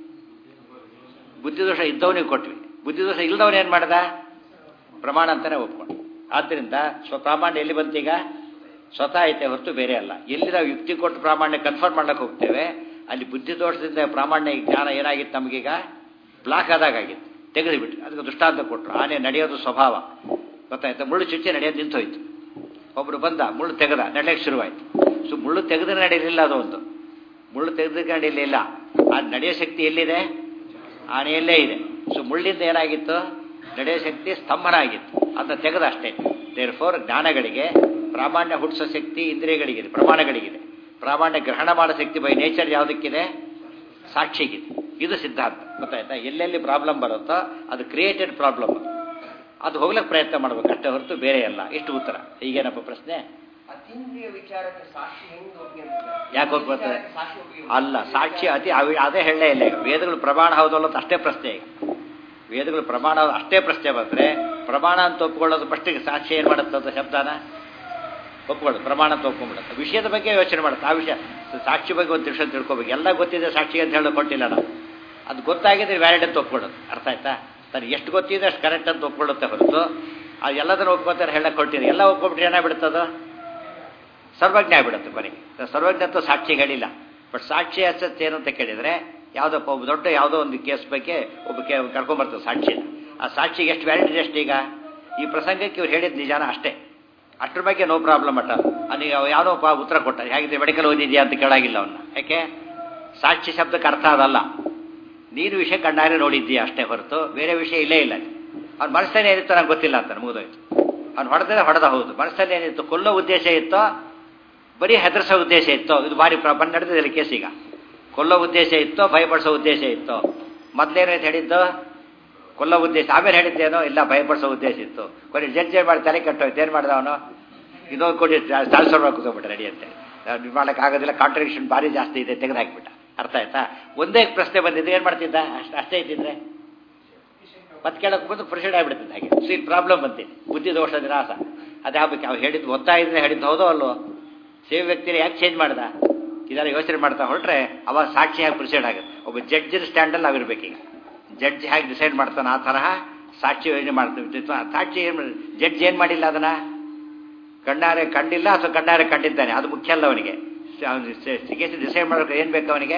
A: ಬುದ್ಧಿದೋಷ ಇದ್ದವನಿಗೆ ಕೊಟ್ವಿ ಬುದ್ಧಿದೋಷ ಇಲ್ಲದವನು ಏನು ಮಾಡ್ದ ಪ್ರಮಾಣ ಅಂತಾನೆ ಒಪ್ಕೊಂಡು ಆದ್ದರಿಂದ ಸ್ವಪ್ರಾಮಾಣ್ಯ ಎಲ್ಲಿ ಬಂತೀಗ ಸ್ವತಃ ಐತೆ ಹೊರತು ಬೇರೆ ಅಲ್ಲ ಎಲ್ಲಿ ನಾವು ಯುಕ್ತಿ ಕೊಟ್ಟು ಪ್ರಾಮಾಣ್ಯ ಕನ್ಫರ್ಮ್ ಮಾಡ್ಲಿಕ್ಕೆ ಹೋಗ್ತೇವೆ ಅಲ್ಲಿ ಬುದ್ಧಿದೋಷದಿಂದ ಪ್ರಾಮಾಣ್ಯ ಜ್ಞಾನ ಏನಾಗಿತ್ತು ನಮಗೀಗ ಬ್ಲಾಕ್ ಆದಾಗಿತ್ತು ತೆಗೆದುಬಿಟ್ಟು ಅದಕ್ಕೆ ದೃಷ್ಟಾಂತ ಕೊಟ್ಟರು ಆನೆ ನಡೆಯೋದು ಸ್ವಭಾವ ಗೊತ್ತಾಯ್ತಾ ಮುಳ್ಳು ಚುಚ್ಚಿ ನಡೆಯೋದು ನಿಂತೋಯ್ತು ಒಬ್ಬರು ಬಂದ ಮುಳ್ಳು ತೆಗೆದ ನಡೆಯಕ್ಕೆ ಶುರುವಾಯಿತು ಸೊ ಮುಳ್ಳು ತೆಗೆದು ನಡೆಯಲಿಲ್ಲ ಅದು ಒಂದು ಮುಳ್ಳು ತೆಗೆದು ನಡೆಯಲಿಲ್ಲ ಆ ನಡೆಯೋ ಶಕ್ತಿ ಎಲ್ಲಿದೆ ಆನೆಯಲ್ಲೇ ಇದೆ ಸೊ ಮುಳ್ಳಿಂದ ಏನಾಗಿತ್ತು ನಡೆಯೋ ಶಕ್ತಿ ಸ್ತಂಭನ ಆಗಿತ್ತು ಅದನ್ನ ತೆಗೆದ ಅಷ್ಟೇ ದೇರ್ ಫೋರ್ ಜ್ಞಾನಗಳಿಗೆ ಪ್ರಾಮಾಣ್ಯ ಹುಟ್ಟಿಸೋ ಶಕ್ತಿ ಇಂದ್ರಿಯಗಳಿಗಿದೆ ಪ್ರಮಾಣಗಳಿಗಿದೆ ಪ್ರಾಮಾಣ್ಯ ಗ್ರಹಣ ಮಾಡೋ ಶಕ್ತಿ ಬೈ ನೇಚರ್ ಯಾವುದಕ್ಕಿದೆ ಸಾಕ್ಷಿಗಿದೆ ಇದು ಸಿದ್ಧಾಂತ ಗೊತ್ತಾಯ್ತಾ ಎಲ್ಲೆಲ್ಲಿ ಪ್ರಾಬ್ಲಮ್ ಬರುತ್ತೋ ಅದು ಕ್ರಿಯೇಟೆಡ್ ಪ್ರಾಬ್ಲಮ್ ಅದು ಹೋಗ್ಲಿಕ್ಕೆ ಪ್ರಯತ್ನ ಮಾಡ್ಬೇಕು ಅಷ್ಟೇ ಹೊರತು ಬೇರೆ ಅಲ್ಲ ಇಷ್ಟು ಉತ್ತರ ಈಗೇನಪ್ಪ ಪ್ರಶ್ನೆ
B: ಅತೀಂದ್ರಿಯ ವಿಚಾರಕ್ಕೆ ಸಾಕ್ಷಿ ಹೆಂಗ್ ಒಪ್ಪಿಗೆ
A: ಯಾಕೆ ಒಪ್ಕೊಳ್ತಾರೆ?
B: ಸಾಕ್ಷಿ ಒಪ್ಪಿಗೆ
A: ಅಲ್ಲ ಸಾಕ್ಷಿ ಅತಿ ಅವಿ- ಅದೇ ಹೇಳಲೇ ಇಲ್ಲ ಈಗ ವೇದಗಳು ಪ್ರಮಾಣ ಹೌದಲ್ಲ ಅಂತ ಅಷ್ಟೇ ಪ್ರಶ್ನೆ ಈಗ ವೇದಗಳು ಪ್ರಮಾಣ ಹೌದು ಅಷ್ಟೇ ಪ್ರಶ್ನೆ ಬಂದರೆ ಪ್ರಮಾಣ ಅಂತ ಒಪ್ಕೊಳ್ಳೋದು ಫಸ್ಟಿಗೆ ಸಾಕ್ಷಿ ಏನು ಮಾಡುತ್ತೆ ಅಂತ ಶಬ್ದನ ಒಪ್ಕೊಳ್ಳೋದು ಪ್ರಮಾಣ ಅಂತ ಒಪ್ಕೊಂಡ್ಬಿಡುತ್ತೆ ವಿಷಯದ ಬಗ್ಗೆ ಯೋಚನೆ ಮಾಡುತ್ತೆ ಆ ವಿಷಯ ಸಾಕ್ಷಿ ಬಗ್ಗೆ ಒಂದು ವಿಷಯ ತಿಳ್ಕೊಬೇಕು ಎಲ್ಲ ಗೊತ್ತಿದೆ ಸಾಕ್ಷಿ ಅಂತ ಹೇಳೋದು ಕೊಟ್ಟಿಲ್ಲ ನಾವು ಅದು ಗೊತ್ತಾಗಿದ್ರೆ ವ್ಯಾಲಿಡ್ ಅಂತ ಒಪ್ಕೊಳ್ಳೋದು ಅರ್ಥ ಆಯ್ತಾ ತನಗೆ ಎಷ್ಟು ಗೊತ್ತಿದೆ ಅಷ್ಟು ಕರೆಕ್ಟ್ ಅಂತ ಒಪ್ಕೊಳ್ಳುತ್ತೆ ಹೊರತು ಅದು ಎಲ್ಲದನ್ನು ಒಪ್ಕೋತಾರೆ ಹೇಳಕ್ಕೆ ಕೊಟ್ಟಿದೆ ಎಲ್ಲ ಒಪ್ಕೊಂಡ್ಬಿಟ್ರೆ ಏನಾಗ್ಬಿಡ್ತದ ಸರ್ವಜ್ಞ ಆಗ್ಬಿಡುತ್ತೆ ಕೊನೆಗೆ ಸರ್ವಜ್ಞತ್ವ ಸಾಕ್ಷಿ ಹೇಳಿಲ್ಲ ಬಟ್ ಸಾಕ್ಷಿ ಅಸತ್ಯ ಏನು ಅಂತ ಕೇಳಿದರೆ ಯಾವುದಪ್ಪ ಒಬ್ಬ ದೊಡ್ಡ ಯಾವುದೋ ಒಂದು ಕೇಸ್ ಬಗ್ಗೆ ಒಬ್ಬ ಕೇ ಕರ್ಕೊಂಬರ್ತದೆ ಸಾಕ್ಷಿನ ಆ ಸಾಕ್ಷಿಗೆ ಎಷ್ಟು ವ್ಯಾಲಿಡಿಟಿ ಎಷ್ಟು ಈಗ ಈ ಪ್ರಸಂಗಕ್ಕೆ ಇವ್ರು ಹೇಳಿದ ನಿಜಾನ ಅಷ್ಟೇ ಅಷ್ಟ್ರ ಬಗ್ಗೆ ನೋ ಪ್ರಾಬ್ಲಮ್ ಅಟ್ಟ ಅದೀಗ ಯಾವನೋ ಒಬ್ಬ ಉತ್ತರ ಕೊಟ್ಟ ಹೇಗಿದೆ ಮೆಡಿಕಲ್ ಓದಿದ್ಯಾ ಅಂತ ಕೇಳಾಗಿಲ್ಲ ಅವನ್ನ ಯಾಕೆ ಸಾಕ್ಷಿ ಶಬ್ದಕ್ಕೆ ಅರ್ಥ ಅದಲ್ಲ ನೀನು ವಿಷಯ ಕಣ್ಣಾರೆ ನೋಡಿದ್ದೀಯ ಅಷ್ಟೇ ಹೊರತು ಬೇರೆ ವಿಷಯ ಇಲ್ಲೇ ಇಲ್ಲ ಅವ್ನ ಮನಸ್ಸಲ್ಲಿ ಏನಿತ್ತು ನಂಗೆ ಗೊತ್ತಿಲ್ಲ ಅಂತ ಮುಗಿದೋಯ್ತು ಅವ್ನು ಹೊಡೆದ್ರೆ ಹೊಡೆದ ಹೌದು ಮನಸ್ಸಲ್ಲಿ ಏನಿತ್ತು ಕೊಲ್ಲೋ ಉದ್ದೇಶ ಇತ್ತೋ ಬರೀ ಹೆದರ್ಸೋ ಉದ್ದೇಶ ಇತ್ತೋ ಇದು ಭಾರಿ ಬಂದು ನಡೆದಿದೆ ಕೇಸ್ ಈಗ ಕೊಲ್ಲೋ ಉದ್ದೇಶ ಇತ್ತೋ ಭಯಪಡಿಸೋ ಉದ್ದೇಶ ಇತ್ತೋ ಮೊದಲೇನು ಅಂತ ಹೇಳಿದ್ದು ಕೊಲ್ಲೋ ಉದ್ದೇಶ ಆಮೇಲೆ ಹೇಳಿದ್ದೇನೋ ಇಲ್ಲ ಭಯಪಡಿಸೋ ಉದ್ದೇಶ ಇತ್ತು ಕೊನೆ ಜಡ್ಜ್ ಏನು ಮಾಡಿ ತಲೆ ಕೆಟ್ಟೋಯ್ತು ಏನು ಮಾಡ್ದ ಅವನು ಇನ್ನೊಂದು ಕೊಡಿ ಟ್ರಾನ್ಸ್ಫರ್ ಮಾಡಿ ಕೂತ್ಕೊಂಡ್ಬಿಟ್ಟ ರೆಡಿ ಅಂತ ಮಾಡಕ್ಕೆ ಆಗೋದಿಲ್ಲ ಕಾಂಟ್ರಡಿಕ್ಷನ್ ಭಾರಿ ಜಾಸ್ತಿ ಇದೆ ತೆಗೆದು ಹಾಕ್ಬಿಟ್ಟ ಅರ್ಥ ಆಯ್ತಾ ಒಂದೇ ಪ್ರಶ್ನೆ ಬಂದಿದ್ದು ಏನು ಮಾಡ್ತಿದ್ದ ಅಷ್ಟು ಅಷ್ಟೇ ಇದ್ದಿದ್ರೆ ಮತ್ತೆ ಕೇಳಕ್ಕೆ ಬಂದು ಪ್ರೊಸೀಡ್ ಆಗಿಬಿಡ್ತಿದ್ದ ಹಾಗೆ ಸೊ ಇಲ್ಲಿ ಪ್ರಾಬ್ಲಮ್ ಬಂತಿದೆ ಬುದ್ಧಿ ದೋಷ ನಿರಾಸ ಅದು ಆಗ್ಬೇಕು ಅವ್ರು ಹೇಳಿದ್ದು ಒತ್ತಾಯಿದ್ರೆ ಹೇಳಿದ್ದು ಹೌದೋ ಅಲ್ವೋ ಸೇವ್ ವ್ಯಕ್ತಿನ ಯಾಕೆ ಚೇಂಜ್ ಮಾಡ್ದ ಇದೆಲ್ಲ ಯೋಚನೆ ಮಾಡ್ತಾ ಹೊರಟ್ರೆ ಅವಾಗ ಸಾಕ್ಷಿ ಹೇಗೆ ಪ್ರೊಸೀಡ್ ಆಗುತ್ತೆ ಒಬ್ಬ ಜಡ್ಜಿನ ಸ್ಟ್ಯಾಂಡಲ್ಲಿ ನಾವಿರ್ಬೇಕೀಗ ಜಡ್ಜ್ ಹೇಗೆ ಡಿಸೈಡ್ ಮಾಡ್ತಾನೆ ಆ ತರಹ ಸಾಕ್ಷಿ ಯೋಜನೆ ಮಾಡ್ತೀವಿ ಸಾಕ್ಷಿ ಏನು ಜಡ್ಜ್ ಏನು ಮಾಡಿಲ್ಲ ಅದನ್ನ ಕಣ್ಣಾರೆ ಕಂಡಿಲ್ಲ ಅಥವಾ ಕಣ್ಣಾರೆ ಕಂಡಿದ್ದಾನೆ ಅದು ಮುಖ್ಯ ಅಲ್ಲ ಅವನಿಗೆ ಕೇಸ್ ಡಿಸೈಡ್ ಮಾಡೋಕೆ ಏನು ಬೇಕು ಅವನಿಗೆ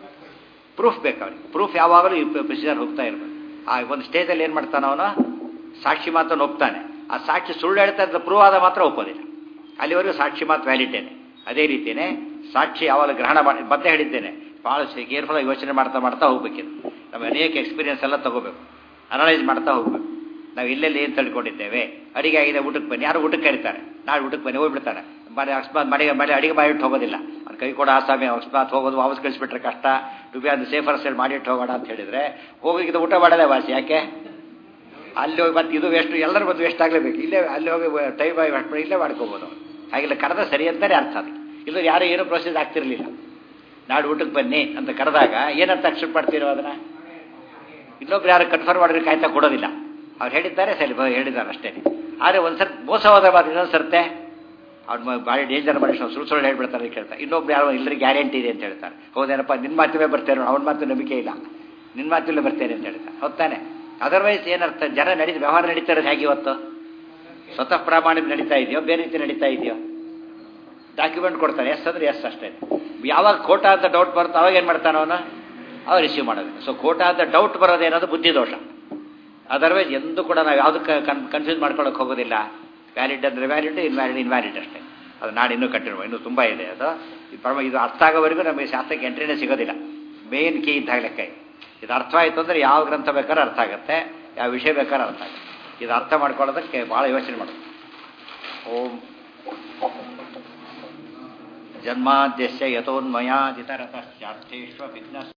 A: ಪ್ರೂಫ್ ಬೇಕು ಅವನಿಗೆ ಪ್ರೂಫ್ ಯಾವಾಗಲೂ ಈ ಪ್ರೊಸೀಜರ್ ಹೋಗ್ತಾ ಇರಬೇಕು ಆ ಒಂದು ಸ್ಟೇಜಲ್ಲಿ ಏನು ಮಾಡ್ತಾನೆ ಅವನು ಸಾಕ್ಷಿ ಮಾತನ್ನು ಒಪ್ತಾನೆ ಆ ಸಾಕ್ಷಿ ಸುಳ್ಳು ಹೇಳ್ತಾ ಇದ್ದ ಪ್ರೂವ್ ಆದ ಮಾತ್ರ ಒಪ್ಪೋದಿಲ್ಲ ಅಲ್ಲಿವರೆಗೂ ಸಾಕ್ಷಿ ಮಾತು ವ್ಯಾಲಿಡೇನೆ ಅದೇ ರೀತಿಯೇ ಸಾಕ್ಷಿ ಯಾವಾಗ ಗ್ರಹಣ ಮಾಡಿ ಮತ್ತೆ ಹೇಳಿದ್ದೇನೆ ಭಾಳ ಕೇರ್ಫುಲ್ ಯೋಚನೆ ಮಾಡ್ತಾ ಮಾಡ್ತಾ ಹೋಗ್ಬೇಕಿದು ನಮ್ಮ ಅನೇಕ ಎಕ್ಸ್ಪೀರಿಯನ್ಸ್ ಎಲ್ಲ ತಗೋಬೇಕು ಅನಲೈಸ್ ಮಾಡ್ತಾ ಹೋಗ್ಬೇಕು ನಾವು ಇಲ್ಲೆಲ್ಲಿ ಏನು ತಿಳ್ಕೊಂಡಿದ್ದೇವೆ ಅಡಿಗೆ ಆಗಿದೆ ಊಟಕ್ಕೆ ಬನ್ನಿ ಯಾರು ಊಟಕ್ಕೆ ಕರೀತಾರೆ ನಾಳೆ ಊಟಕ್ಕೆ ಬನ್ನಿ ಹೋಗ್ಬಿಡ್ತಾರೆ ಮನೆ ಅಕಸ್ಮಾತ್ ಮನೆಗೆ ಮನೆ ಅಡಿಗೆ ಮಾಡಿಟ್ಟು ಹೋಗೋದಿಲ್ಲ ಅವ್ನು ಕೈ ಕೊಡ ಆಸಾಮಿ ಅಕಸ್ಮಾತ್ ಹೋಗೋದು ವಾಪಸ್ ಕಳಿಸ್ಬಿಟ್ರೆ ಕಷ್ಟ ಟು ಬಿ ಅದು ಸೇಫರ್ ಸೈಡ್ ಮಾಡಿಟ್ಟು ಹೋಗೋಣ ಅಂತ ಹೇಳಿದ್ರೆ ಹೋಗಿದ್ದು ಊಟ ಮಾಡೋದೇ ವಾಸಿ ಯಾಕೆ ಅಲ್ಲಿ ಹೋಗಿ ಮತ್ತೆ ಇದು ವೇಸ್ಟ್ ಎಲ್ಲರೂ ಬಂದು ವೇಸ್ಟ್ ಆಗಲೇಬೇಕು ಇಲ್ಲೇ ಅಲ್ಲಿ ಹೋಗಿ ಟೈಮ್ ವೇಸ್ಟ್ ಮಾಡಿ ಇಲ್ಲೇ ಮಾಡ್ಕೋಬೋದು ಹಾಗಿಲ್ಲ ಕರೆದ ಸರಿ ಅಂತಾನೆ ಅರ್ಥ ಅದಕ್ಕೆ ಇಲ್ಲ ಯಾರು ಏನೂ ಪ್ರೊಸೀಸ್ ಆಗ್ತಿರ್ಲಿಲ್ಲ ನಾಡು ಊಟಕ್ಕೆ ಬನ್ನಿ ಅಂತ ಕರೆದಾಗ ಏನಂತ ಅಕ್ಸೆಪ್ಟ್ ಮಾಡ್ತೀರೋ ಅದನ್ನ ಇನ್ನೊಬ್ರು ಯಾರು ಕನ್ಫರ್ಮ್ ಮಾಡಿದ್ರೆ ಕಾಯ್ತಾ ಕೊಡೋದಿಲ್ಲ ಅವ್ರು ಹೇಳಿದ್ದಾರೆ ಸರಿ ಬ- ಹೇಳಿದ್ದಾರೆ ಅಷ್ಟೇ ಆದರೆ ಒಂದ್ಸರಿ ಮೋಸ ಹೋದ ಮಾತು ಇನ್ನೊಂದು ಸರ್ತೆ ಅವ್ರು ಭಾಳ ಡೇಂಜರ್ ಮನುಷ್ಯ ಸುಳ್ಳು ಸುಳ್ಳು ಹೇಳ್ಬಿಡ್ತಾರೆ ಅಂತ ಕೇಳ್ತಾರೆ ಇನ್ನೊಬ್ರು ಯಾರೋ ಇಲ್ಲರಿಗೆ ಗ್ಯಾರಂಟಿ ಇದೆ ಅಂತ ಹೇಳ್ತಾರೆ ಹೌದೇನಪ್ಪ ನಿನ್ನ ಮಾತುವೇ ಬರ್ತೇನೆ ಅವನ ಮಾತು ನಂಬಿಕೆ ಇಲ್ಲ ನಿನ್ನ ಮಾತಲ್ಲೇ ಬರ್ತೇನೆ ಅಂತ ಹೇಳ್ತಾರೆ ಹೌದಾನೆ ಅದರ್ವೈಸ್ ಏನರ್ಥ ಜನ ನಡೀತು ವ್ಯವಹಾರ ನಡೀತಾ ಇರೋದು ಹೇಗೆ ಇವತ್ತು ಸ್ವತಃ ಪ್ರಾಮಾಣಿಕ ನಡೀತಾ ಇದೆಯೋ ಬೇರೆ ರೀತಿ ನಡೀತಾ ಇದೆಯೋ ಡಾಕ್ಯುಮೆಂಟ್ ಕೊಡ್ತಾನೆ ಎಸ್ ಅಂದ್ರೆ ಎಸ್ ಅಷ್ಟೇ ಯಾವಾಗ ಖೋಟ ಅಂತ ಡೌಟ್ ಬರುತ್ತೋ ಅವಾಗ ಏನು ಮಾಡ್ತಾನೆ ಅವನು ಅವ ರಿಸೀವ್ ಮಾಡೋದು ಸೊ ಖೋಟ ಅಂತ ಡೌಟ್ ಬರೋದೇನದು ಬುದ್ಧಿ ದೋಷ ಅದರ್ವೈಸ್ ಎಂದು ಕೂಡ ನಾವು ಯಾವುದಕ್ಕೆ ಕನ್ ಕನ್ಫ್ಯೂಸ್ ಮಾಡ್ಕೊಳ್ಳೋಕೆ ಹೋಗೋದಿಲ್ಲ ವ್ಯಾಲಿಡ್ ಅಂದರೆ ವ್ಯಾಲಿಡ್ ಇನ್ವ್ಯಾಲಿಡ್ ಇನ್ವ್ಯಾಲಿಡ್ ಅಷ್ಟೇ ಅದು ನಾಡು ಇನ್ನೂ ಕಂಟಿನ್ಯೂ ಇನ್ನೂ ತುಂಬ ಇದೆ ಅದು ಇದು ಪರಮ ಇದು ಅರ್ಥ ಆಗೋವರೆಗೂ ನಮಗೆ ಶಾಸ್ತ್ರಕ್ಕೆ ಎಂಟ್ರಿನೇ ಸಿಗೋದಿಲ್ಲ ಮೇನ್ ಕೀ ಇದ್ದಾಗ ಲೆಕ್ಕ ಇದು. ಇದು ಅರ್ಥ ಆಯಿತು ಅಂದರೆ ಯಾವ ಗ್ರಂಥ ಬೇಕಾದ್ರೆ ಅರ್ಥ ಆಗುತ್ತೆ ಯಾವ ವಿಷಯ ಬೇಕಾದ್ರೆ ಅರ್ಥ ಆಗುತ್ತೆ ಇದು ಅರ್ಥ ಮಾಡ್ಕೊಳ್ಳೋದಕ್ಕೆ ಭಾಳ ಯೋಚನೆ ಮಾಡೋದು ಓಂ ಜನ್ಮಾದ್ಯಸ್ಯ ಯಥೋನ್ಮಯಾದಿತರತಶ್ಚಾರ್ಥೇಶ್ವ ವಿಘ್ನ